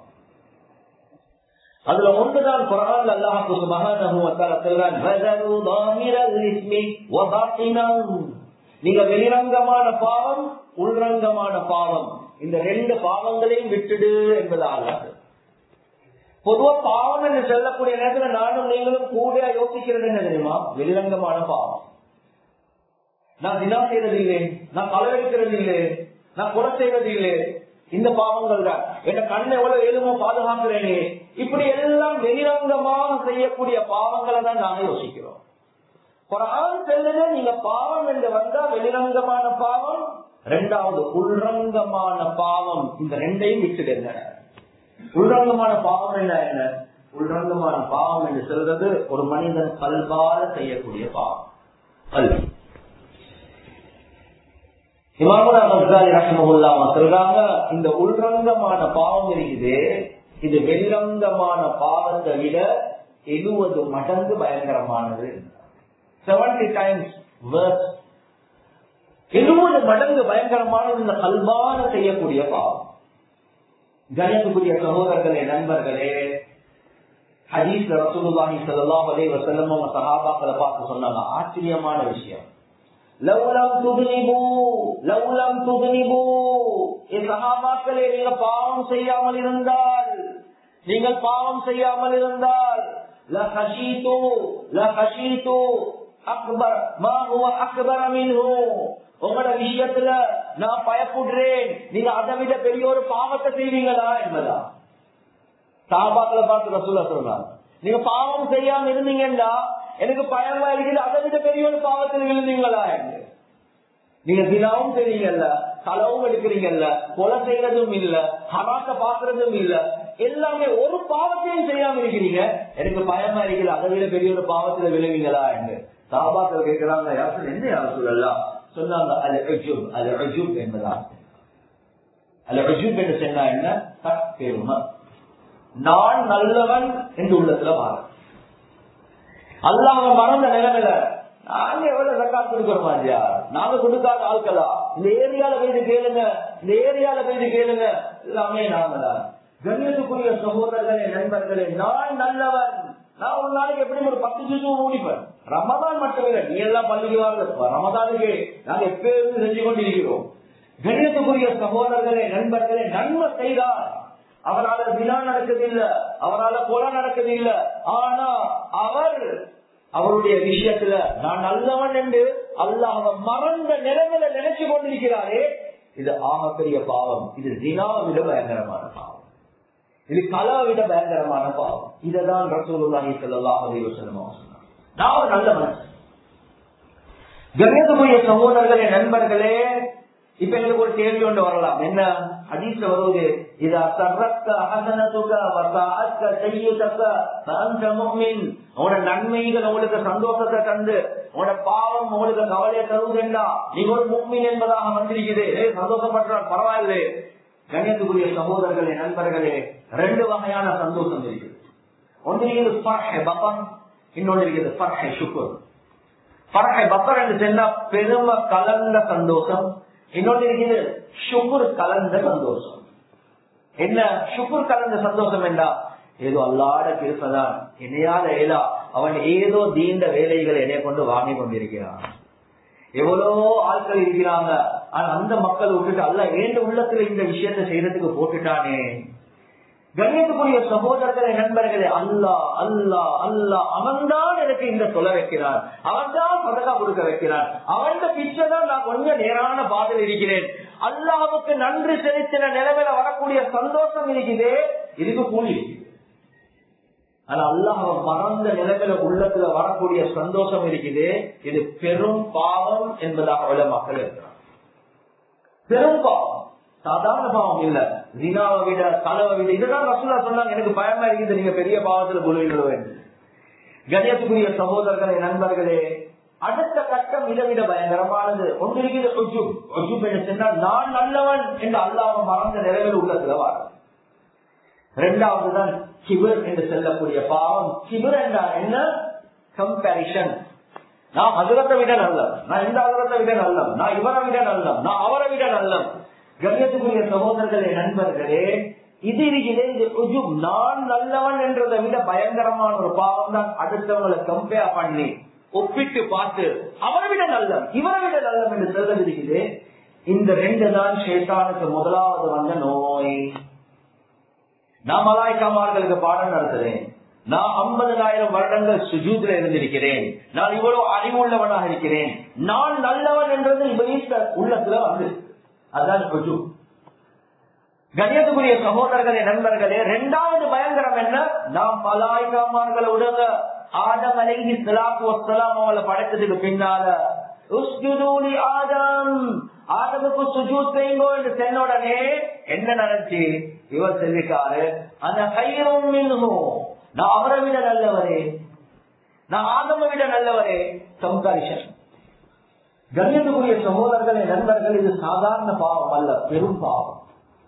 அதுல ஒன்றுதான் குரான் அல்லாஹு சுபஹானஹு வ தஆலா சொல்றான் வஸரு தாமிரல் இஸ்மி வ பாத்தினஹு நீங்க வெளிரங்கமான பாவம் உள்ரங்கமான பாவம் இந்த ரெண்டு பாவங்களையும் விட்டுடு என்பதாக பொதுவா பாவம் என்று சொல்லக்கூடிய நேரத்துல நானும் நீங்களும் கூட யோசிக்கிறது என்ன தெரியுமா வெளிரங்கமான பாவம் நான் தினா செய்வது இல்லை நான் களவெடுக்கிறது இல்லை நான் கொலை செய்வது இல்லை இந்த பாவங்கள் தான் என் கண்ணை எவ்வளவு எலுமோ பாதுகாக்கிறேனே இப்படி எல்லாம் வெளிரங்கமாக செய்யக்கூடிய பாவங்களை தான் நாங்க யோசிக்கிறோம் குரான் செல்லுங்க நீங்க பாவம் என்று வந்தா வெளிரங்கமான பாவம் ரெண்டாவது உள்ரங்கமான பாவம் இந்த ரெண்டையும் விட்டுடுங்க உள்ரங்கமான பாவம் என்ன என்ன உள்ரங்கமான பாவம் என்று சொல்றது ஒரு மனிதன் கல்வால செய்யக்கூடிய பாவம் கல்வி இமாமுல்லா மஸ்தாலி ரஹ்மஹுல்லா சொல்றாங்க இந்த உள்ரங்கமான பாவம் இருக்குது இது வெளிரங்கமான பாவத்தை விட எழுபது மடங்கு பயங்கரமானது செவன்டி டைம்ஸ் வேர்ஸ் எழுபது மடங்கு பயங்கரமானது இந்த கல்வான செய்யக்கூடிய பாவம் கணத்துக்குரிய சகோதரர்களே நண்பர்களே ஹதீஸ்ல ரசூலுல்லாஹி ஸல்லல்லாஹு அலைஹி வஸல்லம் அவங்க சஹாபாக்களை பார்த்து சொன்னாங்க ஆச்சரியமான விஷயம் லவ்லம் துதுனிபு லவ்லம் துதுனிபு என் சஹாபாக்களே நீங்க பாவம் செய்யாமல் இருந்தால் நீங்கள் பாவம் செய்யாமல் இருந்தால் லஹஷீது லஹஷீது அக்பர் மா ஹுவ அக்பர மின்ஹு உங்களோட விஷயத்துல நான் பயப்படுறேன் நீங்க அதை விட பெரிய ஒரு பாவத்தை செய்வீங்களா என்பதா சாபாக்களை பார்த்து ரசூலா சொல்றாங்க நீங்க பாவம் செய்யாம இருந்தீங்கன்னா எனக்கு பயமா இருக்குது அதை விட பெரிய ஒரு பாவத்தில் இருந்தீங்களா என்று நீங்க தினமும் செய்றீங்கல்ல களவும் எடுக்கிறீங்கல்ல கொலை செய்யறதும் இல்ல ஹராத்த பாக்குறதும் இல்ல எல்லாமே ஒரு பாவத்தையும் செய்யாம இருக்கிறீங்க எனக்கு பயமா இருக்குது அதை விட பெரிய ஒரு பாவத்துல விழுவீங்களா என்று சாபாக்கள் கேட்கிறாங்க யாரும் என்ன யாரும் சொல்லலாம் சொன்னாங்க அது அஜூப் அது அஜூப் என்பதா அது அஜூப் என்று சொன்னா என்ன பெருமை நான் நல்லவன் என்று உள்ளத்துல மாற அல்லாம மறந்த நிலைமையில நாங்க எவ்வளவு சக்காத் கொடுக்கிறோமா இல்லையா நாங்க கொடுக்காத ஆட்களா இந்த ஏரியால போயிட்டு கேளுங்க இந்த ஏரியால போயிட்டு கேளுங்க எல்லாமே நாங்க தான் கண்ணியத்துக்குரிய சகோதரர்களே நண்பர்களே நான் நல்லவன் நான் ஒரு நாளைக்கு எப்படி ஒரு பத்து ஜூஸ் முடிப்பேன் ரமதான் மட்டும் இல்லை நீ எல்லாம் பள்ளிக்கு வாங்க ரமதானுக்கு நாங்க எப்பயும் செஞ்சு கொண்டிருக்கிறோம் கண்ணியத்துக்குரிய சகோதரர்களே நண்பர்களே நன்மை செய்தால் அவரால் வினா நடக்குது இல்ல அவரால் கொலை நடக்குது இல்ல ஆனா அவர் அவருடைய விஷயத்துல நான் நல்லவன் என்று அல்லாஹ் மறந்த நிலைமையில நினைச்சு கொண்டிருக்கிறாரே இது ஆகப்பெரிய பாவம் இது தினாவை விட பயங்கரமான பாவம் இது கலா விட பயங்கரமான பாவம் இததான் ரசூலுல்லாஹி ஸல்லல்லாஹு அலைஹி வஸல்லம் சொன்னார் நான் ஒரு நல்ல மனுஷன் கண்ணியத்துக்குரிய சகோதரர்களே நண்பர்களே இப்ப எங்களுக்கு ஒரு கேள்வி ஒன்று வரலாம் என்ன ஹதீஸ்ல வருவது இதா சர்ரக்க அகசனத்துக்க வசாஅக்க செய்யுதக்க ஃபஅன்த முஃமின் உங்களோட நன்மைகள் உங்களுக்கு சந்தோஷத்தை தந்து உங்களோட பாவம் உங்களுக்கு கவலையை தருவதுண்டா நீங்க ஒரு முக்மின் என்பதாக வந்திருக்குது ஏய், சந்தோஷப்படுறான் பரவாயில்லை கண்ணியத்துக்குரிய சகோதரர்களே நண்பர்களே ரெண்டு வகையான சந்தோஷம் இருக்குது ஒன்று இருக்குது ஃபர்ஹ் பபன் இன்னொன்று இருக்குது ஃபர்ஹ் ஷுக்குர் ஃபர்ஹ் பப்பர் என்று சொன்னா பெருமை கலந்த சந்தோஷம் இன்னொன்று இருக்குது ஷுக்குர் கலந்த சந்தோஷம் என்ன ஷுக்குர் கலந்த சந்தோஷம் என்றா ஏதோ அல்லாட கிருப்பதான் என்னையால ஏதா அவன் ஏதோ தீண்ட வேலைகளை என்னை கொண்டு வாங்கி கொண்டிருக்கிறான் எவ்வளவோ ஆட்கள் இருக்கிறாங்க ஆனா அந்த மக்கள் விட்டுட்டு அல்ல ஏண்ட உள்ளத்துல இந்த விஷயத்தை செய்யறதுக்கு போட்டுட்டானே கண்ணியத்துக்குரிய சகோதரர்களே நண்பர்களே அல்லா அல்லா அல்லா அவன்தான் எனக்கு இந்த சொல்ல வைக்கிறான் அவன்தான் பதக்கா கொடுக்க வைக்கிறான் அவன் பிச்சை தான் நான் கொஞ்சம் நேரான பாதையில் இருக்கிறேன் அல்லாவுக்கு நன்றி செலுத்தின நிலைமையில வரக்கூடிய சந்தோஷம் இருக்குது இதுக்கு கூலி இருக்குது ஆனா அல்லாஹ் மறந்த நிலைமையில உள்ளத்துல வரக்கூடிய சந்தோஷம் இருக்குது இது பெரும் பாவம் என்பதாக உள்ள மக்கள் இருக்கிறார் பெரும் பாவம் சாதாரண பாவம் இல்ல ஜினாவை விட கலவை விட இதுதான் ரசூலா சொன்னாங்க எனக்கு பயமா இருக்குது நீங்க பெரிய பாவத்துல குழுவிடுவோம் என்று கணியத்துக்குரிய சகோதரர்களே நண்பர்களே அடுத்த கட்டம் இதை விட பயங்கரமானது ஒன்று இருக்குது ஒஜுப் ஒஜுப் என்று சொன்னால் நான் நல்லவன் என்று அல்லாம மறந்த நிலைமையில் உள்ளத்துல வார இரண்டாவது தான் கிபிர் என்று சொல்லக்கூடிய பாவம் கிபிர் என்றால் என்ன கம்பேரிஷன் நான் அதிரத்தை விட நல்லம் நான் இந்த அதிரத்தை விட நல்லம் நான் இவரை விட நல்லம் நான் அவரை விட நல்லம் கண்ணியத்துக்குரிய சகோதரர்களே நண்பர்களே இது இருக்கிறே இது உஜுப் நான் நல்லவன் என்றதை விட பயங்கரமான ஒரு பாவம் தான் அடுத்தவங்களை கம்பேர் பண்ணி ஒப்பிட்டு பார்த்து அவரை விட நல்லம் இவரை விட நல்லம் என்று சொல்றது இருக்குது இந்த ரெண்டு தான் ஷேத்தானுக்கு முதலாவது வந்த நோய் நான் மலாய்க்காமார்களுக்கு பாடம் நடத்துறேன் நான் ஐம்பதனாயிரம் வருடங்கள் சுஜூத்ல இருந்திருக்கிறேன் நான் இவ்வளவு அறிவுள்ளவனாக இருக்கிறேன் நான் நல்லவன் என்றது இப்ப உள்ளத்துல வந்து அதான் ருஜு கணியத்துக்குரிய சகோதரர்களே நண்பர்களே இரண்டாவது பயங்கரம் என்ன நாம் மலாய்க்காமார்களை விட ஆதம் அலைஹி ஸலாத்து வஸ்ஸலாம் அவங்கள படைச்சதுக்கு பின்னால உஸ்ஜுது லி ஆதம் ஆதமுக்கு சுஜூத் செய்யுங்கோ என்று சொன்ன உடனே என்ன நடந்துச்சு இவர் சொல்லிட்டாரு அந்த கையும் மின்ஹு நான் அவரை விட நல்லவரே நான் ஆதமை விட நல்லவரே கம்காரிஷன் கண்ணியத்துக்குரிய சகோதரர்களே நண்பர்கள் இது சாதாரண பாவம் அல்ல பெரும் பாவம்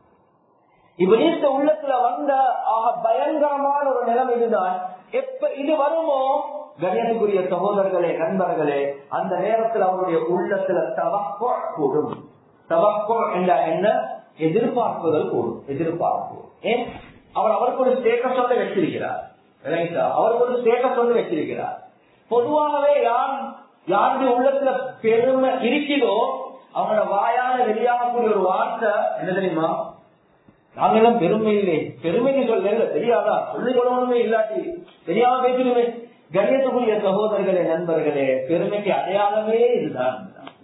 இவனீத்த உள்ளத்துல வந்த ஆக பயங்கரமான ஒரு நிலைமை இதுதான் எப்ப இது வருமோ கண்ணியத்துக்குரிய சகோதரர்களே நண்பர்களே அந்த நேரத்தில் அவருடைய உள்ளத்துல தவக்கோ கூடும் தவக்கோ என்ற என்ன எதிர்பார்ப்புகள் கூடும் எதிர்பார்ப்பு ஏன் அவர் அவருக்கு ஒரு ஸ்டேட்டஸ் ஒன்று வச்சிருக்கிறார் விளங்கிட்டா? அவருக்கு ஒரு ஸ்டேட்டஸ் ஒன்று வச்சிருக்கிறார் பொதுவாகவே யார் யாருடைய உள்ளத்துல பெருமை இருக்குதோ அவங்களோட வாயால வெளியாகக்கூடிய ஒரு வார்த்தை என்ன தெரியுமா நாங்களும் பெருமை இல்லை பெருமைக்கு சொல்ல தெரியாதா சொல்லிக் கொள்ளணுமே இல்லாட்டி தெரியாம பேசணுமே கண்ணியத்துக்குரிய சகோதரர்களே நண்பர்களே பெருமைக்கு அடையாளமே இதுதான்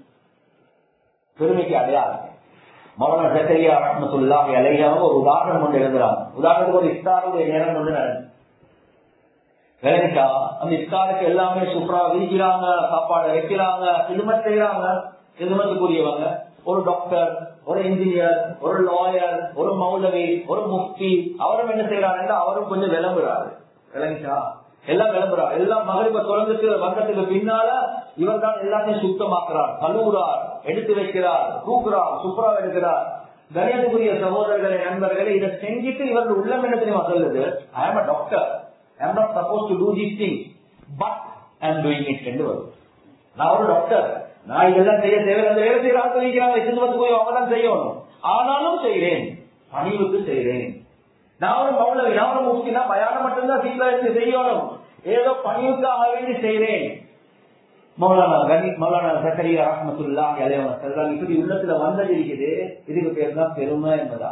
பெருமைக்கு அடையாளம் மௌன சக்கரியா ரஹமத்துல்லாஹி அலையாவும் ஒரு உதாரணம் கொண்டு எழுதுறாங்க உதாரணத்துக்கு ஒரு இஸ்தாருடைய நேரம் கொண்டு நடந்து விளங்கிட்டா அந்த இஸ்தாருக்கு எல்லாமே சூப்பரா விரிக்கிறாங்க சாப்பாடு வைக்கிறாங்க இதுமட் செய்யறாங்க இதுமத்துக்குரியவங்க ஒரு டாக்டர் ஒரு இன்ஜினியர் ஒரு லாயர் ஒரு மௌலவி ஒரு முஃப்தி அவரும் என்ன செய்யறாருன்னா அவரும் கொஞ்சம் விளம்புறாரு விளங்கிட்டா எல்லாம் விளம்புறார் எல்லாம் மகளிப்ப தொடர்ந்துட்டு வந்ததுக்கு பின்னால இவர் தான் எல்லாத்தையும் சுத்தமாக்குறார் கழுவுறார் எடுத்து வைக்கிறார் தூக்குறார் சுப்ரா எடுக்கிறார் கணியத்துக்குரிய சகோதரர்களே நண்பர்களே இதை செஞ்சுட்டு இவர்கள் உள்ளம் என்ன தெரியுமா சொல்லுது ஐ ஆம் அ doctor I am not supposed to do this thing but I am doing it என்று வரும் நான் ஒரு டாக்டர் நான் இதெல்லாம் செய்ய தேவை அந்த வேலை செய்யற ஆட்கள் வைக்கிறாங்க சின்னத்துக்கு போய் அவங்க தான் செய்யணும் ஆனாலும் செய்கிறேன் பணிவுக்கு செய்கிறேன் நான் ஒரு மௌலவி நான் ஒரு முக்கிய பயானம் மட்டும்தான் சீக்கிரம் எடுத்து செய்யணும் ஏதோ பணிவுக்காக வேண்டி செய்கிறேன் மௌலானா கனி மௌலானா சக்கரியா ரஹமத்துல்லா அலைவன் செல்றாங்க இப்படி உள்ளத்துல வந்தது இருக்குது இதுக்கு பேர் தான் பெருமை என்பதா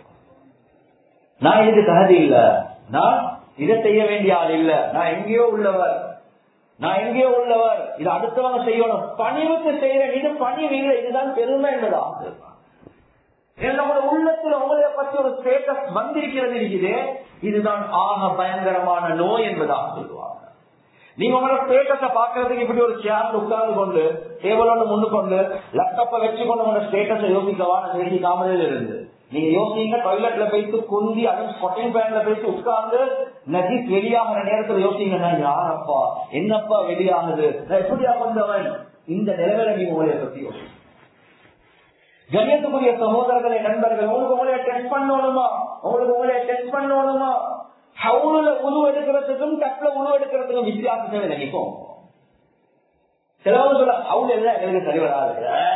நான் இதுக்கு தகுதி இல்ல நான் இதை செய்ய வேண்டிய ஆள் இல்ல நான் எங்கேயோ உள்ளவர் நான் எங்கேயோ உள்ளவர் இது அடுத்தவங்க செய்யணும் பணிவுக்கு செய்யறேன் இது பணிவு இல்லை இதுதான் பெருமை என்பதா நம்மளோட உள்ளத்துல உங்களை பற்றி ஒரு ஸ்டேட்டஸ் வந்திருக்கிறது இருக்குது இதுதான் ஆக பயங்கரமான நோய் என்பதாக சொல்லுவாங்க நீங்க உங்களோட ஸ்டேட்டஸ பாக்குறதுக்கு இப்படி ஒரு சேர்ல உட்கார்ந்து கொண்டு டேபிளோட முன்னு கொண்டு லேப்டாப்ப வச்சு கொண்டு உங்களோட ஸ்டேட்டஸை யோசிக்கவா நான் யோசிக்காமலே இருந்து நீங்க யோசிங்க டாய்லெட்ல போயிட்டு குந்தி அதுவும் ஸ்கொட்டிங் பேண்ட்ல போயிட்டு உட்கார்ந்து நஜீஸ் வெளியாகிற நேரத்துல யோசிங்க நான் யாரப்பா என்னப்பா வெளியாகுது நான் எப்படியா கொண்டவன் இந்த நிலைமையில நீங்க உங்களை பத்தி யோசிங்க கண்ணியத்துக்குரிய சகோதரர்களை நண்பர்கள் உங்களுக்கு உங்களைய டெஸ்ட் பண்ணணுமா உங்களுக்கு உங்களைய டெஸ்ட் பண்ணணுமா ஹவுல உணவு எடுக்கிறதுக்கும் டப்ல உணவு எடுக்கிறதுக்கும் வித்தியாசத்தை நினைக்கும் சிலவங்க சொல்ல அவங்க எல்லாம் எங்களுக்கு சரி வராது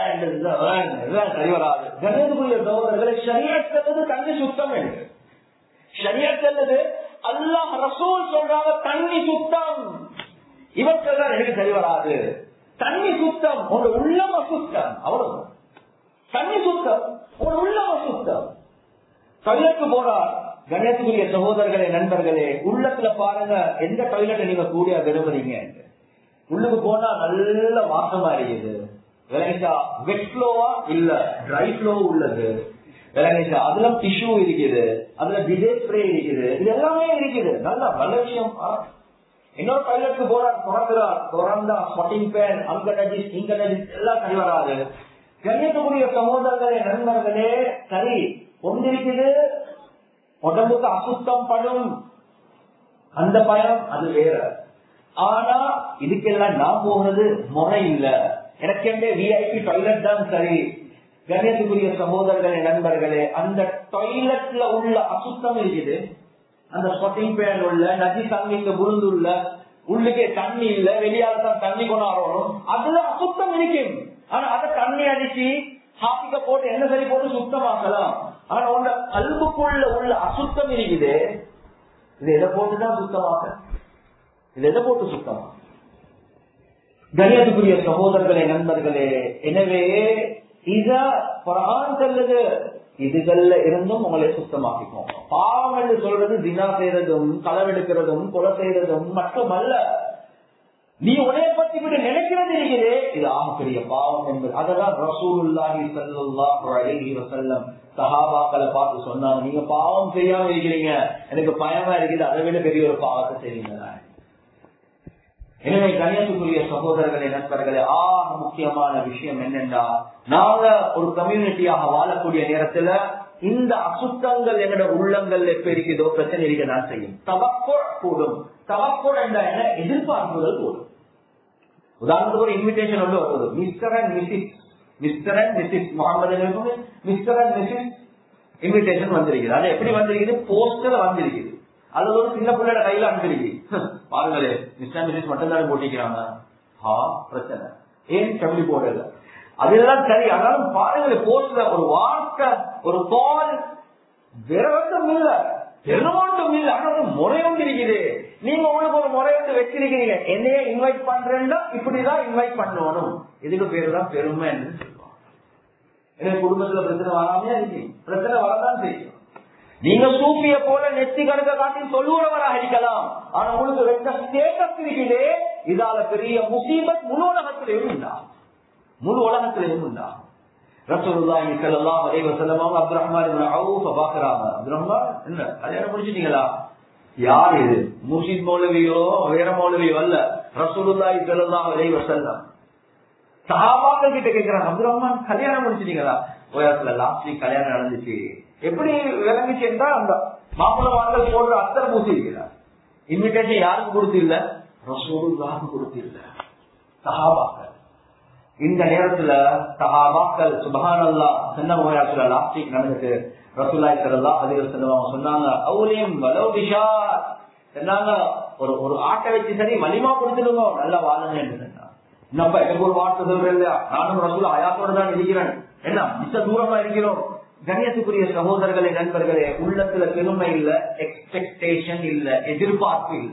சரி வராது கண்ணியத்துக்குரிய சகோதரர்களை சரியத்தது தண்ணி சுத்தம் என்று சரியத்தது அல்லாஹ் ரசூல் சொல்றாங்க தண்ணி சுத்தம் இவர் சொல்றாரு எனக்கு சரி வராது தண்ணி சுத்தம் உங்க உள்ளம் அசுத்தம் அவ்வளவு தண்ணி சுத்தம் ஒரு உள்ளம் அசுத்தம் டாய்லெட் போறார் கணேசக்குரிய சகோதரர்களே நண்பர்களே உள்ளத்துல பாருங்க எந்த டாய்லெட் நீங்க கூடிய விரும்புறீங்க உள்ளுக்கு போனா நல்ல வாசமா இருக்குது விளங்கிச்சா வெட் ஃப்ளோவா இல்ல ட்ரை ஃப்ளோ உள்ளது விளங்கிச்சா அதுல டிஷ்யூ இருக்குது அதுல டிஜே ஸ்ப்ரே இருக்குது இது எல்லாமே இருக்குது நல்ல நல்ல விஷயம் இன்னொரு டாய்லெட்க்கு போறார் திறக்கிறார் திறந்தா ஸ்பாட்டிங் பேன் அங்க நஜிஸ் இங்க நஜிஸ் எல்லாம் சரி வராது கண்ணியத்துக்குரிய சகோதரர்களே நண்பர்களே சரி ஒன்றிருக்குது உடம்புக்கு அசுத்தம் படும் அந்த பயம் அது வேற ஆனா இதுக்கெல்லாம் நான் போகிறது முறை இல்ல எனக்கு விஐபி டாய்லெட் தான் சரி கணேசக்குரிய சகோதரர்களே நண்பர்களே அந்த டாய்லெட்ல உள்ள அசுத்தம் இருக்குது அந்த ஸ்பொட்டிங் பேன் உள்ள நதி தண்ணிக்கு புரிந்துள்ள உள்ளுக்கே தண்ணி இல்ல வெளியால தான் தண்ணி கொண்டாடணும் அதுல அசுத்தம் இருக்கும் ஆனா அதை தண்ணி அடிச்சு ஹாப்பிக்க போட்டு என்ன சரி போட்டு சுத்தமாக்கலாம் ஆனா உங்க கல்புக்குள்ள உள்ள அசுத்தம் இருக்குது இது எதை போட்டுதான் சுத்தமாக்க இது எதை போட்டு சுத்தமா கணியத்துக்குரிய சகோதரர்களே நண்பர்களே எனவே இத குரான் சொல்லுது இதுகள்ல இருந்தும் உங்களை சுத்தமாக்கிக்கோங்க பாவம் என்று சொல்றது தினா செய்யறதும் களவெடுக்கிறதும் கொலை செய்யறதும் மட்டுமல்ல நீ உடைய பத்தி விட நினைக்கிறது இருக்கிறே இது ஆக பெரிய பாவம் என்பது அததான் ரசூலுல்லாஹி ஸல்லல்லாஹு அலைஹி வஸல்லம் சஹாபாக்களை பார்த்து சொன்னாங்க நீங்க பாவம் செய்யாம இருக்கிறீங்க எனக்கு பயமா இருக்குது அதை விட பெரிய ஒரு பாவத்தை செய்வீங்க எனவே கணியத்துக்குரிய சகோதரர்களே நண்பர்களே ஆக முக்கியமான விஷயம் என்னென்றா நாங்க ஒரு கம்யூனிட்டியாக வாழக்கூடிய நேரத்துல இந்த அசுத்தங்கள் எங்களோட உள்ளங்கள் எப்ப இருக்குதோ பிரச்சனை இருக்க தான் செய்யும் தவக்கோ கூடும் தவக்கோ என்ற என்ன எதிர்பார்ப்புகள் கூடும் உதாரணத்துக்கு ஒரு இன்விடேஷன் வந்து வருது Mr and Mrs Mr and Mrs Muhammad Mr and Mrs invitation வந்திருக்குது அது எப்படி வந்திருக்குது போஸ்டர் வந்திருக்குது அது ஒரு சின்ன பிள்ளையோட கையில அனுப்பிருக்கு பாருங்களே மிஸ்டர் மிஸ்ஸிஸ் மட்டும் தான் போட்டிக்கிறாங்க ஹா பிரச்சனை ஏன் கம்மி போடல அதெல்லாம் சரி ஆனாலும் பாருங்களேன் போஸ்ட்ல ஒரு வார்த்தை ஒரு கால் விரவட்டம் இல்ல பெருமாட்டம் இல்ல ஆனா ஒரு முறை ஒன்று இருக்குது நீங்க உங்களுக்கு ஒரு முறை வந்து வச்சிருக்கீங்க என்னைய இன்வைட் பண்றேன்னா இப்படிதான் இன்வைட் பண்ணணும் இதுக்கு பேரு தான் பெருமைன்னு சொல்லுவாங்க எனக்கு குடும்பத்துல பிரச்சனை வராமையா இருக்கு பிரச்சனை வரதான் செய்யும் நீங்க சூப்பிய போல நெத்தி கணக்க காட்டி சொல்லுறவராக இருக்கலாம் ஆனா உங்களுக்கு ரெண்ட ஸ்டேட்டஸ் இருக்குது இதால பெரிய முசீபத் முழு உலகத்திலேயும் உண்டா முழு உலகத்திலேயும் உண்டா ரசூலுல்லாஹி ஸல்லல்லாஹு அலைஹி வஸல்லம் அவங்க அப்துல் ரஹ்மான் இப்னு அவுஃப் பாக்குறாங்க அப்துல் ரஹ்மான் என்ன கல்யாணம் முடிச்சிட்டீங்களா யார் இது முர்ஷித் மௌலவியோ வேற மௌலவியோ அல்ல ரசூலுல்லாஹி ஸல்லல்லாஹு அலைஹி வஸல்லம் சஹாபாக்கள் கிட்ட கேக்குறாங்க அப்துல் ரஹ்மான் கல்யாணம் முடிச்சிட்டீங்களா ஓயாத்துல லாஸ்ட் வீக் கல்யாணம் நடந்துச்சு எப்படி விளங்குச்சு என்றால் அந்த மாப்பிள்ள வாங்கல் போடுற அத்தர் பூசி இருக்கிறார் இன்விடேஷன் யாருக்கு கொடுத்து இல்ல ரசூலுல்லாஹுக்கு கொடுத்து இல்ல சஹாபாக்கள் இந்த நேரத்துல சஹாபாக்கள் சுபஹானல்லா சின்ன ஓயாத்துல லாஸ்ட் வீக் நடந்துட்டு ரசூல்லாய் சல்லா அதிக செல்லுவாங்க சொன்னாங்க அவுலியம் வலோ விஷார் சொன்னாங்க ஒரு ஒரு ஆட்டை வச்சு சரி வலிமா கொடுத்துடுங்க நல்லா வாழுங்க என்று சொன்னாங்க என்னப்பா எனக்கு ஒரு வார்த்தை சொல்றேன் இல்லையா நானும் ரசூல் அயாத்தோட தான் இருக்கிறேன் என்ன மிச்ச தூரமா இருக்கிறோம் கணியத்துக்குரிய சகோதரர்களே நண்பர்களே உள்ளத்துல பெருமை இல்ல எக்ஸ்பெக்டேஷன் இல்ல எதிர்பார்ப்பு இல்ல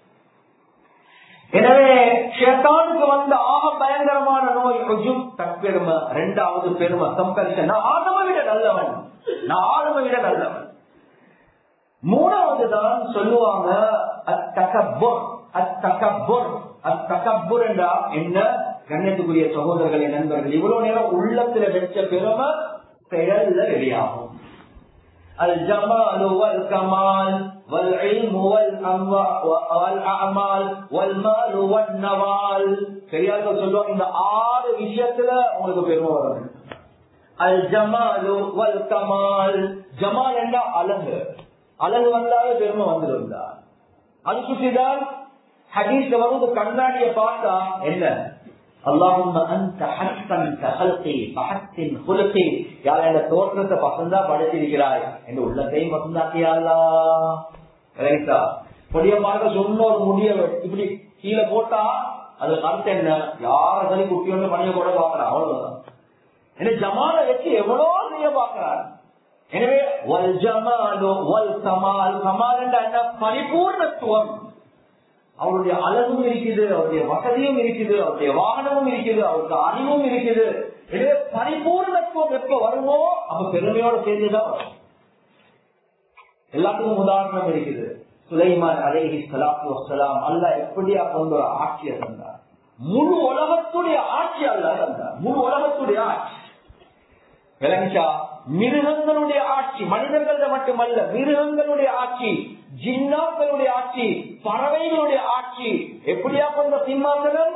எனவே ஷேத்தானுக்கு வந்த ஆக பயங்கரமான நோய் கொஞ்சம் தற்பெருமை ரெண்டாவது பெருமை கம்பரிசன் நான் ஆதம விட நல்லவன் நான் ஆதம விட நல்லவன் மூணாவது தான் சொல்லுவாங்க அத்தகப்பொர் அத்தகப்பொர் அத்தகப்பொர் என்றா என்ன கண்ணியத்துக்குரிய சகோதரர்களே நண்பர்கள் இவ்வளவு நேரம் உள்ளத்துல வச்ச பெருமை செயல்ல வெளியாகும் الجمال والكمال والعلم والأعمال والمال والنوال பெரியார்கள் சொல்லுவாங்க இந்த ஆறு விஷயத்துல உங்களுக்கு பெருமை வரும் அல் ஜமாலு வல் கமால் ஜமால் என்றா அழகு அழகு வந்தாலே பெருமை வந்துடும் அது சுற்றிதான் ஹதீஸ் வருவது கண்ணாடியை பார்த்தா என்ன اللهم انت حسنت خلقي فحسن خلقي யார் இந்த தோற்றத்தை பசந்தா படைச்சிருக்கிறாய் என்ற உள்ளத்தையும் பசந்தாக்கியாளா ரைட்டா பொடியமாக சொன்ன ஒரு முடிய இப்படி கீழே போட்டா அது கருத்து என்ன யார சரி குட்டி ஒன்று பணிய கூட பாக்குறான் அவ்வளவுதான் என்ன ஜமால வச்சு எவ்வளவு செய்ய பாக்குறான் எனவே வல் ஜமாலு வல் கமால் கமால் என்ற என்ன பரிபூர்ணத்துவம் அவருடைய அழகும் இருக்குது அவருடைய வசதியும் இருக்குது அவருடைய வாகனமும் இருக்குது அவருக்கு அறிவும் இருக்குது எனவே பரிபூர்ணத்துவம் எப்ப வருமோ அப்ப பெருமையோட சேர்ந்துதான் வரும் எல்லாத்துக்கும் உதாரணம் இருக்குது சுலைமான் அலேஹி சலாத்து வசலாம் அல்ல எப்படியா கொண்டு ஒரு ஆட்சியை தந்தார் முழு உலகத்துடைய ஆட்சி அல்ல தந்தார் முழு உலகத்துடைய ஆட்சி விளங்கிச்சா மிருகங்களுடைய ஆட்சி மனிதர்கள மட்டுமல்ல மிருகங்களுடைய ஆட்சி ஜின்னாக்களுடைய ஆட்சி பறவைகளுடைய ஆட்சி எப்படியா கொண்ட சிம்மாசனம்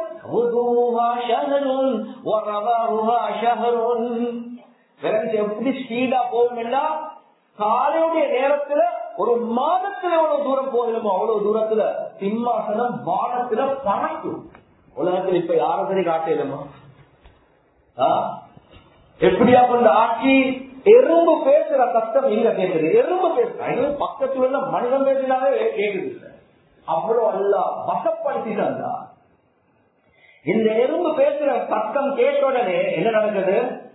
எப்படி ஸ்பீடா போகும்னா காலையுடைய நேரத்துல ஒரு மாதத்துல எவ்வளவு தூரம் போகணுமோ அவ்வளவு தூரத்துல சிம்மாசனம் வானத்துல பறக்கும் உலகத்தில் இப்ப யாரும் சரி காட்டலுமா எப்படியா கொண்ட ஆட்சி எறும்பு பேசுற சத்தம் இங்க கேக்குது எறும்பு பேசுற பக்கத்துல உள்ள மனிதன் பேசினாலே கேக்குது அவ்வளவு அல்ல வசப்படுத்தி தந்தா இந்த எறும்பு பேசுற சத்தம் கேட்ட உடனே என்ன நடக்குது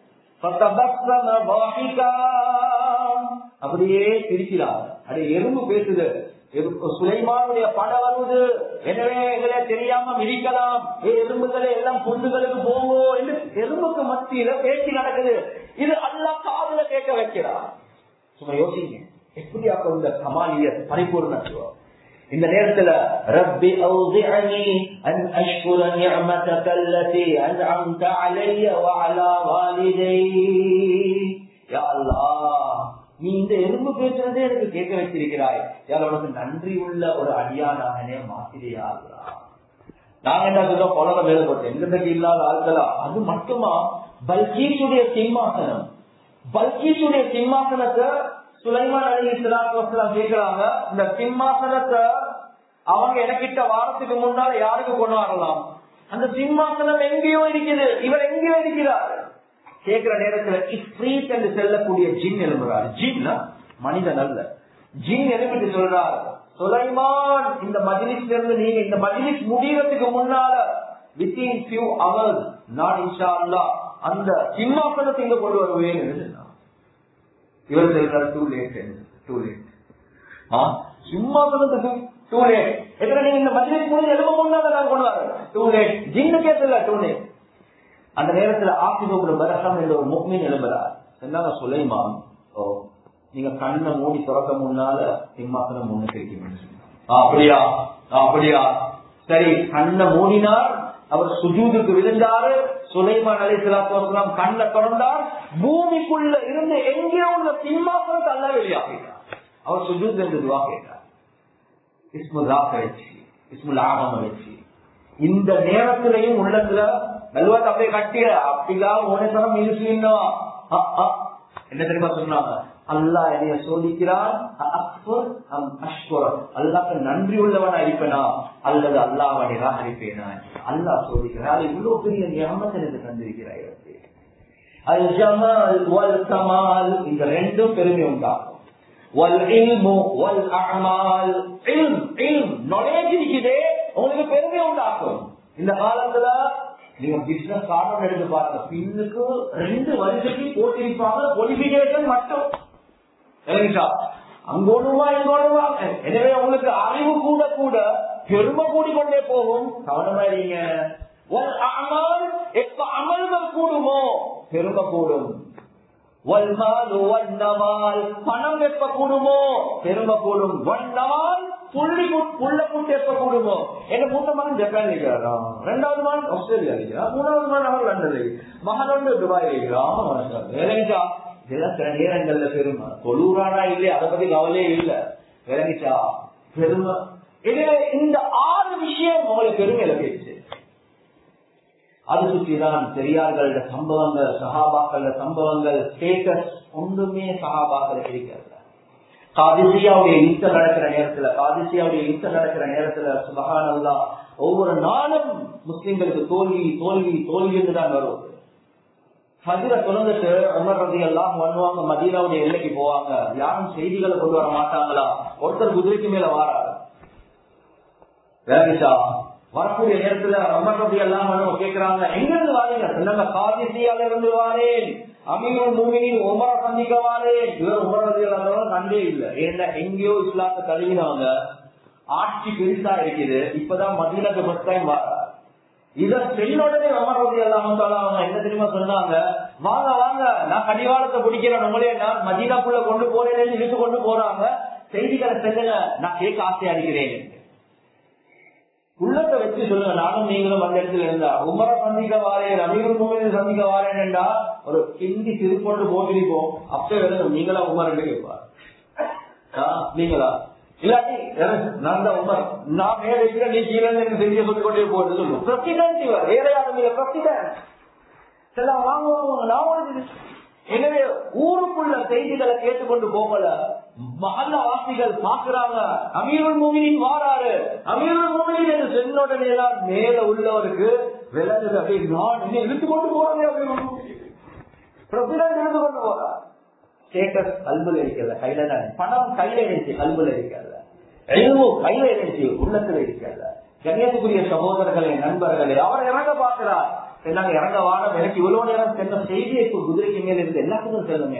அப்படியே சிரிக்கிறார் அது எறும்பு பேசுது சுலைமானுடைய படம் வருவது எனவே எங்களை தெரியாம மிதிக்கலாம் எறும்புகளை எல்லாம் பொண்ணுகளுக்கு போவோம் என்று எறும்புக்கு மத்தியில பேச்சு நடக்குது இது அல்லா காதல கேட்க வைக்கிறார் சும்மா யோசிங்க எப்படி அப்ப இந்த கமாலிய பரிபூர்ணத்துவம் இந்த நேரத்துல ரப்பி அவுசிஅனி அன் அஷ்குர நிஅமதக அல்லதி அன்அம்த அலைய வஅலா வாலிதை யா அல்லாஹ் நீ இந்த எறும்பு பேசுறதே எனக்கு கேட்க வச்சிருக்கிறாய் யார் உனக்கு நன்றி உள்ள ஒரு அடியானாகனே மாத்திரையாகிறா நாங்க என்ன சொல்றோம் குழந்தை மேல போட்டோம் எங்கிட்ட இல்லாத ஆட்களா அது மட்டுமா பல்கீஷுடைய சிம்மாசனம் பல்கீஷுடைய சிம்மாசனத்தை சுலைமான் அலி இஸ்லாம் கேட்கிறாங்க இந்த சிம்மாசனத்தை அவங்க எனக்கிட்ட வாரத்துக்கு முன்னால யாருக்கு கொண்டு வரலாம் அந்த சிம்மாசனம் எங்கேயோ இருக்குது இவர் எங்கேயோ இருக்கிறார் கேட்கிற நேரத்துல இஃப்ரீத் என்று செல்லக்கூடிய ஜின் எழும்புறாரு ஜின் மனிதன் அல்ல ஜின் எழுப்பிட்டு சொல்றாரு சுலைமான் இந்த மஜிலிஸ்ல இருந்து நீங்க இந்த மஜிலிஸ் முடியறதுக்கு முன்னால வித்தின் ஃபியூ அவர்ஸ் நான் இன்ஷா அல்லா அந்த சிம்மாசனத்தை இங்க கொண்டு வருவேன் இவர் சொல்றாரு டூ லேட் டூ லேட் சிம்மாசனத்துக்கு டூ லேட் எத்தனை நீங்க இந்த மஜிலிஸ் முடிஞ்சு எழுப முன்னால நான் கொண்டு வரேன் டூ லேட் ஜின்னுக்கே தெரியல டூ லேட் அந்த நேரத்துல ஆசிபுல் பரகம் என்ற ஒரு முக்மீன் எழுப்புறார் சொன்னாங்க சுலைமான் ஓ நீங்க கண்ணை மூடி திறக்க முன்னால சிம்மாசனம் முன்னுக்கு இருக்கீங்க அப்படியா அப்படியா சரி கண்ணை மூடினார் அவர் சுஜூதுக்கு விழுந்தாரு சுலைமான் அலி சலாத்து கண்ணை திறந்தார் பூமிக்குள்ள இருந்து எங்கேயோ உள்ள சிம்மாசனத்தை அல்ல வெளியாகிறார் அவர் சுஜூத் என்று துவா கேட்டார் இஸ்முல் வச்சு இஸ்முல் ஆகம் வச்சு இந்த நேரத்திலையும் உள்ளத்துல நல்வாத் அப்படியே கட்டிய அப்படிலாம் உனசனம் இருசுன்னா என்ன தெரியுமா சொன்னாங்க அல்லாஹ் என்னைய சோதிக்கிறான் அல்லாஹ் நன்றி உள்ளவனா இருப்பேனா அல்லது அல்லாஹ் நிராகரிப்பேனா அல்லாஹ் சோதிக்கிறான் இவ்வளவு பெரிய நியமத்தை எனக்கு தந்திருக்கிறாய் அது ஜமால் வல் கமால் இந்த ரெண்டும் பெருமை உண்டாகும் உங்களுக்கு பெருமை உண்டாக்கும் இந்த காலத்துல நீங்க பிசினஸ் காரணம் எடுத்து பாருங்க பின்னுக்கு ரெண்டு வருஷத்துக்கு போட்டிருப்பாங்க குவாலிபிகேஷன் மட்டும் அங்கோடுமா இங்கோடுமா எனவே உங்களுக்கு அறிவு கூட கூட பெருமை கூடிக்கொண்டே போகும் கவனமா இருங்க எப்ப அமல்கள் கூடுமோ பெருமை கூடும் பணம் எப்ப கூடுமோ பெருமை கூடும் வண்ணால் புள்ளி புள்ள கூட்டு எப்ப கூடுமோ எங்க மூத்த மகன் ஜப்பான் இருக்கிறாரா ரெண்டாவது மகன் ஆஸ்திரேலியா இருக்கிறா மூணாவது மகன் அவர் லண்டன் மகன் வந்து துபாய் இருக்கிறான் வேலைச்சா இதெல்லாம் சில நேரங்கள்ல பெருமை கொலூரானா இல்லையா அதை பத்தி கவலையே இல்ல விளங்கிச்சா பெருமை எனவே இந்த ஆறு விஷயம் உங்களுக்கு பெருமையில பேச்சு அது சுற்றிதான் பெரியார்கள சம்பவங்கள் சகாபாக்கள சம்பவங்கள் ஸ்டேட்டஸ் ஒன்றுமே சகாபாக்கள் இருக்கிறது காதிசியாவுடைய யுத்தம் நடக்கிற நேரத்துல காதிசியாவுடைய யுத்தம் நடக்கிற நேரத்துல சுபகானல்லா ஒவ்வொரு நாளும் முஸ்லிம்களுக்கு தோல்வி தோல்வி தோல்வி என்றுதான் வருவது மதிர தொடர்ந்துட்டு உமர் ரதி எல்லாம் பண்ணுவாங்க மதீனாவுடைய எல்லைக்கு போவாங்க யாரும் செய்திகளை கொண்டு வர மாட்டாங்களா ஒருத்தர் குதிரைக்கு மேல வாராரு வேலைச்சா வரக்கூடிய நேரத்துல உமர் ரதி எல்லாம் கேட்கிறாங்க எங்க இருந்து வாரீங்க சொன்னாங்க காதிசியால இருந்து வாரேன் அமீருல் மூமினின் உமரை சந்திக்க வாரேன் இவர் உமர் ரதி எல்லாம் கண்டே இல்லை ஏன்னா எங்கேயோ இஸ்லாத்தை தழுவினவங்க ஆட்சி பெருசா இருக்குது இப்பதான் மதீனாக்கு ஃபர்ஸ்ட் டைம் வர இத பெண்ணோடனே அமர்வதி எல்லாம் அவங்க என்ன தெரியுமா சொன்னாங்க வாங்க வாங்க நான் கடிவாளத்தை பிடிக்கிறேன் உங்களே நான் மதீனாக்குள்ள கொண்டு போறேன் இழுத்து கொண்டு போறாங்க செய்திகளை செல்லுங்க நான் கேட்க ஆசையா இருக்கிறேன் உள்ளத்தை வச்சு சொல்லுங்க நானும் நீங்களும் அந்த இடத்துல இருந்தா உமரை சந்திக்க வாரேன் அமீர் மூமியை சந்திக்க வாரேன்டா ஒரு ஹிந்தி திருப்பொண்டு போட்டிருப்போம் அப்ப எழுத நீங்களா உமர் கேட்பார் நீங்களா இல்லாட்டி நான் தான் உமர் நான் மேல இருக்கிற நீ கீழே இருந்து செய்தியை சொல்லிக் கொண்டே போறது சொல்லுவோம் பிரசிடென்ட் இவர் வேற யாரும் இல்ல பிரசிடென்ட் எல்லாம் வாங்குவாங்க நான் எனவே ஊருக்குள்ள செய்திகளை கேட்டுக்கொண்டு போகல மகல்ல வாசிகள் பாக்குறாங்க அமீருல் மூமினின் வாராரு அமீருல் மூமினின் என்று சொன்ன உடனே எல்லாம் மேல உள்ளவருக்கு விலங்குது அப்படி நான் என்ன இழுத்து கொண்டு போறேன் பிரசிடென்ட் இழுத்து கொண்டு போறார் ஸ்டேட்டஸ் கல்புல இருக்கல கையில தான் பணம் கையில இருந்துச்சு கல்புல இருக்கல எதுவும் கையில இருந்துச்சு உள்ளத்துல இருக்கல கண்ணியத்துக்குரிய சகோதரர்களே நண்பர்களே அவர் இறங்க பார்க்கிறார் நாங்க இறங்க வாரம் எனக்கு இவ்வளவு நேரம் சென்ற செய்தியை குதிரைக்கு மேல இருந்து எல்லாத்துக்கும் செல்லுங்க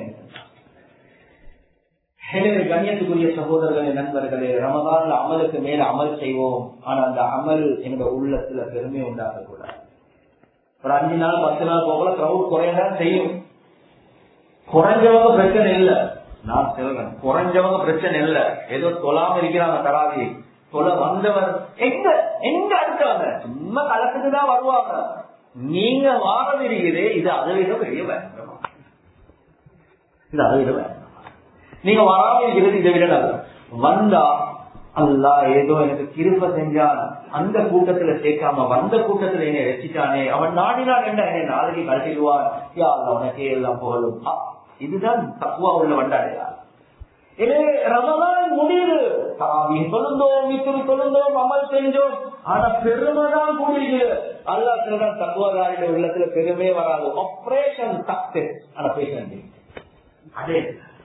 எனவே கண்ணியத்துக்குரிய சகோதரர்களே நண்பர்களே ரமதான்ல அமலுக்கு மேல அமல் செய்வோம் ஆனா அந்த அமல் எங்க உள்ளத்துல பெருமை உண்டாக கூடாது ஒரு அஞ்சு நாள் பத்து நாள் போகல கிரௌட் குறையதான் செய்யும் குறைஞ்சவங்க பிரச்சனை இல்ல நான் சொல்றேன் குறைஞ்சவங்க பிரச்சனை இல்ல ஏதோ தொலாம இருக்கிறாங்க தராவி தொலை வந்தவர் எங்க எங்க அடுத்தவங்க சும்மா கலக்குதுதான் வருவாங்க நீங்க வாரம் இருக்கிறே இது அதை விட பெரிய பயங்கரமா இது அதை விட பயங்கரமா நீங்க வராம இருக்கிறது இதை விட நல்ல வந்தா அல்லா ஏதோ எனக்கு கிருப்ப செஞ்சான் அந்த கூட்டத்துல சேர்க்காம வந்த கூட்டத்துல என்னை வச்சுட்டானே அவன் நாடினான் என்ன என்னை நாளைக்கு கழட்டிடுவான் யா அல்லாஹ் உனக்கே எல்லாம் புகழும் ஆ, இதுதான் தக்குவா உள்ள வண்டாடையா எனவே ரமலான் முடியுது தாவி தொழுந்தோம் இப்படி தொழுந்தோம் அமல் செஞ்சோம் ஆனா பெருமை தான் கூடியது அல்லா சொல்றான் தத்துவதாரிட உள்ளத்துல பெருமே வராது ஆபரேஷன் சக்சஸ் ஆனா பேச அதே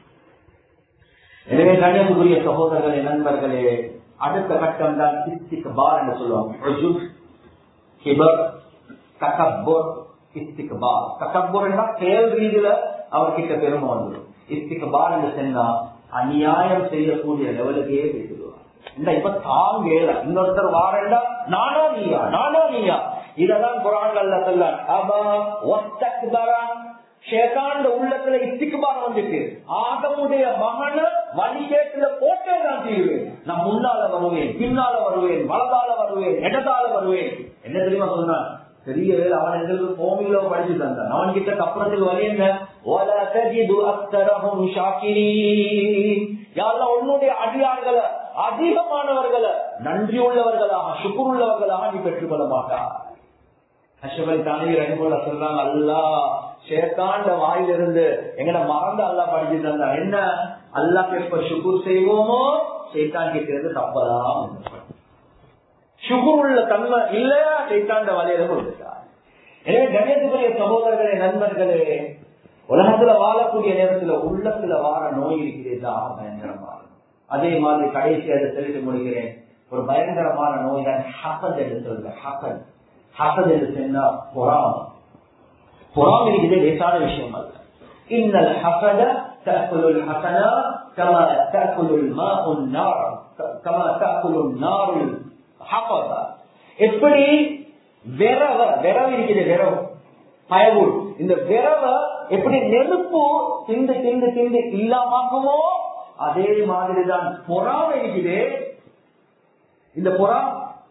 எனவே கண்ணியத்துக்குரிய சகோதரர்களே நண்பர்களே அடுத்த கட்டம் தான் இஸ்திக்பார் என்று சொல்லுவாங்க உஜுப், கிபர், தகப்பூர், இஸ்திக்பார். தகப்பூர் என்றால் செயல் ரீதியில அவர்கிட்ட பெருமை வந்துடும் இஸ்திக்பார் என்று சொன்னா அநியாயம் செய்யக்கூடிய லெவலுக்கே பேசிடுவார் இந்த இப்ப தாங்கல இன்னொருத்தர் வாரண்டா நானோ நீயா நானோ நீயா இதெல்லாம் குரான்கள்ல சொல்ல அபா ஒத்தக்பரா ஷேதாண்ட உள்ளத்துல இத்திக்குபார் வந்துட்டு ஆகமுடைய மகன வழிகேட்டுல போட்டே நான் தீருவேன் நான் முன்னால வருவேன் பின்னால வருவேன் வலதால வருவேன் இடதால வருவேன் என்ன தெரியுமா சொன்னான் பெரிய வேலை அவன் எங்களுக்கு கோமியில படிச்சு தந்தான் அவன் கிட்ட கப்புறத்துக்கு வழி என்ன "வலா தஜிது அக்தரஹும் ஷாக்கிரீன்." யா அல்லாஹ், உன்னுடைய அடியார்களை அதிகமானவர்களை நன்றி உள்ளவர்களாக சுக்குர் உள்ளவர்களாக நீ பெற்றுக்கொள்ள மாட்டார் அஷபல் தானே ரஹிமுல்லா சொல்றாங்க அல்லா ஷேத்தாண்ட வாயிலிருந்து எங்கட மறந்து அல்லா படிச்சு தந்தா என்ன அல்லாஹ் எப்ப சுக்குர் செய்வோமோ ஷேத்தான் கிட்ட இருந்து தப்பதான் சுகுர் உள்ள தன்மை இல்லையா ஷேத்தாண்ட வலையில கொடுத்துட்டார் எனவே கணேசபுரிய சகோதரர்களே நண்பர்களே உலகத்துல வாழக்கூடிய நேரத்துல உள்ளத்துல வார நோய் இருக்கிறதா பயங்கரமான அதே மாதிரி கடைசி அதை சொல்லிட்டு முடிக்கிறேன் ஒரு பயங்கரமான நோய் தான் ஹசத் என்று சொல்ற ஹசத் ஹசத் என்று சொன்னா பொறாம பொறாம இருக்குது லேசான விஷயம் அல்ல இன்னல் ஹசத تأكل الحسنة كما تأكل الماء النار كما تأكل النار الحطب எப்படி விரவ விரவு இருக்குது விரவு பயவுள் இந்த விரவ எப்படி நெருப்பு திண்டு திண்டு திண்டு இல்லாமக்குமோ அதே மாதிரிதான் பொறாமை இருக்குது இந்த பொறா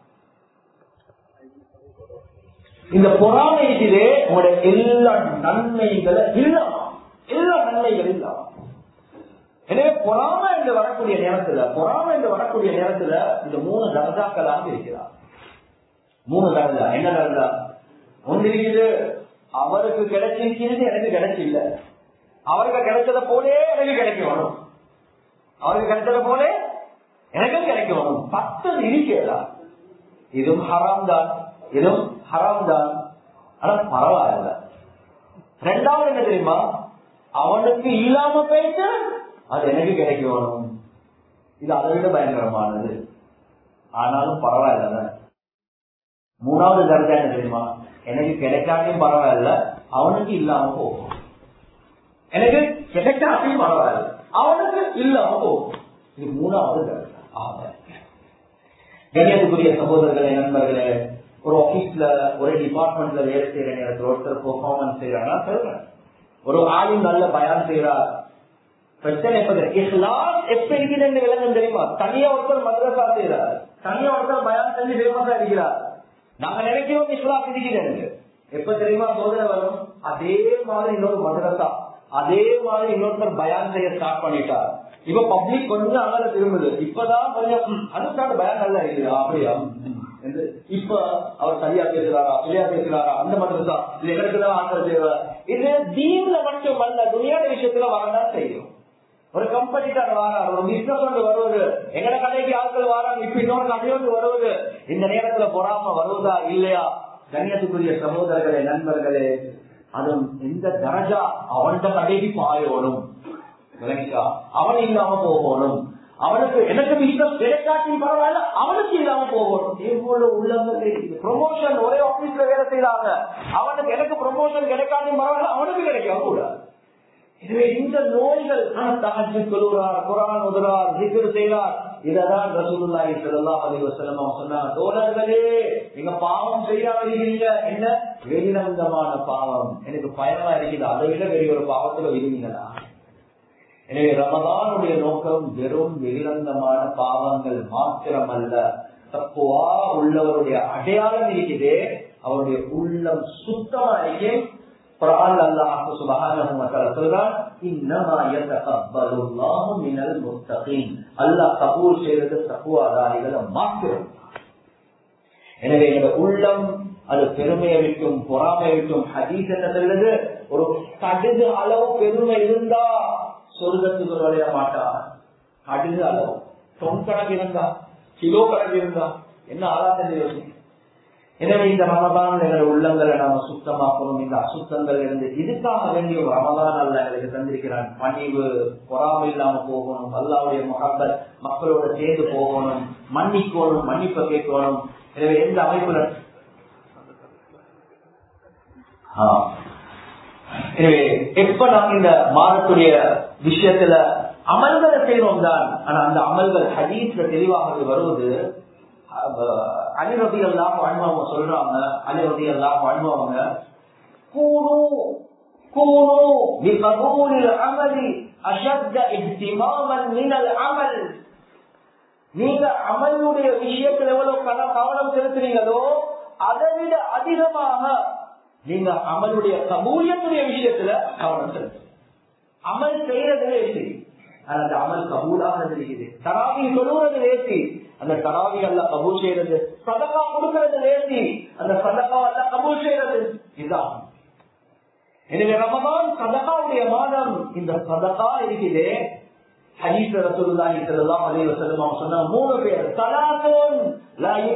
இந்த பொறாமை இருக்குது உங்களுடைய எல்லா நன்மைகளை இல்லாம எல்லா நன்மைகள் இல்லாம எனவே பொறாமை என்று வரக்கூடிய நேரத்துல பொறாமை என்று வரக்கூடிய நேரத்துல இந்த மூணு தர்ஜாக்களாக இருக்கிறார் மூணு தர்ஜா என்ன தர்ஜா ஒன்று இருக்குது அவருக்கு கிடைச்சிருக்கிறது எனக்கு கிடைச்சில்ல அவருக்கு கிடைச்சத போலே எனக்கு கிடைக்க வரும் அவருக்கு கிடைச்சத போலே எனக்கும் கிடைக்க வரும் பத்து இருக்கிறதா இதுவும் ஹராம் தான் இதுவும் ஹராம் தான் ஆனா பரவாயில்ல ரெண்டாவது என்ன தெரியுமா அவனுக்கு இல்லாம போயிட்டு அது எனக்கு கிடைக்க வேணும் இது அதை விட பயங்கரமானது ஆனாலும் பரவாயில்ல மூணாவது தர்ஜா என்ன தெரியுமா எனக்கு கிடைக்காட்டியும் பரவாயில்ல அவனுக்கு இல்லாம போகும் எனக்கு கிடைக்காட்டியும் பரவாயில்ல அவனுக்கு இல்லாம போகும் இது மூணாவது தர்ஜா ஆக கண்ணியத்துக்குரிய சகோதரர்களே நண்பர்களே ஒரு ஆபீஸ்ல ஒரு டிபார்ட்மெண்ட்ல வேலை செய்யற நேரத்தில் ஒருத்தர் பெர்ஃபார்மன்ஸ் செய்யறாங்கன்னா சொல்றேன் ஒரு ஆளும் நல்ல பயான் செய்யறார் பிரச்சனை எப்ப இஸ்லாம் எப்ப இருக்குதுன்னு விளங்கும் தெரியுமா தனியா ஒருத்தர் மദ്രസா செய்யறார் தனியா ஒருத்தர் பயான் செஞ்சு ஃபேமஸா இருக்கிறார் நாங்க நினைக்கிறோம் இஸ்லாம் இருக்குது எப்ப தெரியுமா சோதனை வரும் அதே மாதிரி இன்னொரு மദ്രസா அதே மாதிரி இன்னொருத்தர் பயான் செய்ய ஸ்டார்ட் பண்ணிட்டார் இப்ப பப்ளிக் கொஞ்சம் அங்கே திரும்புது இப்பதான் கொஞ்சம் ம், அதுக்கான பயான் நல்லா இருக்குது அப்படியா ம், ம். என்று இப்ப அவர் சரியா பேசுறாரா சரியா பேசுறாரா அந்த மதரசா இது எங்களுக்கு தான் ஆன்சர் செய்வார் இது தீன்ல மட்டும் அல்ல துணியான விஷயத்துல வரதான் செய்யும் ஒரு கம்பெனிக்கார வாரார் ஒரு பிசினஸ் ஒன்று வருவது எங்கட கடைக்கு ஆட்கள் வாராங்க இப்ப இன்னொரு கடை ஒன்று வருவது இந்த நேரத்துல பொறாம வருவதா இல்லையா கண்ணியத்துக்குரிய சகோதரர்களே நண்பர்களே அதுவும் எந்த தரஜா அவன்கிட்ட கடைக்கு பாயோடும் விளங்கிச்சா அவன் இல்லாம போகணும் அவனுக்கு எனக்கு பிசினஸ் கிடைக்காட்டியும் பரவாயில்ல அவனுக்கு இல்லாம போகணும் இதேபோல உள்ளவங்க ப்ரொமோஷன் ஒரே ஆபீஸ்ல வேலை செய்யறாங்க அவனுக்கு எனக்கு ப்ரொமோஷன் கிடைக்காட்டியும் பரவாயில்ல அவனுக்கு கிடைக்காம கூடாது எனவே இந்த நோய்கள் தகஜு சொல்லுறார் குரான் உதறார் ஜிகர் செய்கிறார் இததான் ரசூலுல்லாஹி ஸல்லல்லாஹு அலைஹி வஸல்லம் அவங்க சொன்னாங்க தோழர்களே நீங்க பாவம் செய்யாம இருக்கீங்க என்ன வெளிநந்தமான பாவம் எனக்கு பயமா இருக்குது அதை விட பெரிய ஒரு பாவத்துல விரும்பிங்களா எனவே ரமதானுடைய நோக்கம் வெறும் வெளிநந்தமான பாவங்கள் மாத்திரம் அல்ல தப்புவா உள்ளவருடைய அடையாளம் இருக்குது அவருடைய உள்ளம் சுத்தமா இருக்கு குரான் அல்லாஹ் சுபஹானஹு வ தஆலா சொல்றான் இன்னமா யதகப்பலுல்லாஹு மினல் முத்தகீன் அல்லாஹ் கபூல் செய்வது தக்வாதாரிகளை மாத்திரம் எனவே எங்க உள்ளம் அது பெருமையை விட்டும் பொறாமை விட்டும் ஹதீஸ் என்ன சொல்றது ஒரு கடுகு அளவு பெருமை இருந்தா சொர்க்கத்துக்கு விளைய மாட்டான் கடுகு அளவு தொன் கணக்கு இருந்தா கிலோ கணக்கு இருந்தா என்ன ஆராதனை யோசிக்கும் எனவே இந்த ரமதான் எங்களுடைய உள்ளங்களை நாம சுத்தமாக்கணும் இந்த அசுத்தங்கள் இருந்து இதுக்காக வேண்டிய ஒரு ரமதான் அல்ல எங்களுக்கு தந்திருக்கிறான் பணிவு பொறாமை இல்லாம போகணும் அல்லாவுடைய முகப்பல் மக்களோட சேர்ந்து போகணும் மன்னிக்கணும் மன்னிப்பை கேட்கணும் எனவே எந்த அமைப்புல எனவே எப்ப நாங்க இந்த மாறக்கூடிய விஷயத்துல அமல்களை செய்யறோம் தான் ஆனா அந்த அமல்கள் ஹதீஸ்ல தெளிவாக வருவது அலிரதி எல்லாம் வாழ்ந்தவங்க சொல்றாங்க அலிரதி எல்லாம் வாழ்ந்தவங்க கூணு கூணு بقبول العمل أشد اهتماما من العمل நீங்க அமலுடைய விஷயத்துல எவ்வளவு கன கவனம் செலுத்துறீங்களோ அதை விட அதிகமாக நீங்க அமலுடைய கபூலியத்துடைய விஷயத்துல கவனம் செலுத்து அமல் செய்யறது லேசி அந்த அமல் கபூலாக இருக்குது தராவி சொல்லுவது லேசி அந்த தராவி அல்ல கபூல் செய்யறது சதக்கா கொடுக்கறது லேசி அந்த சதக்கா அல்ல கபூல் செய்யறது இதுதான் எனவே ரமதான் சதகாவுடைய மாதம் இந்த சதகா இருக்குது ஹதீஸ் ரசூலுல்லாஹி ஸல்லல்லாஹு அலைஹி வஸல்லம் சொன்ன மூணு பேர் சலாத்துன் லா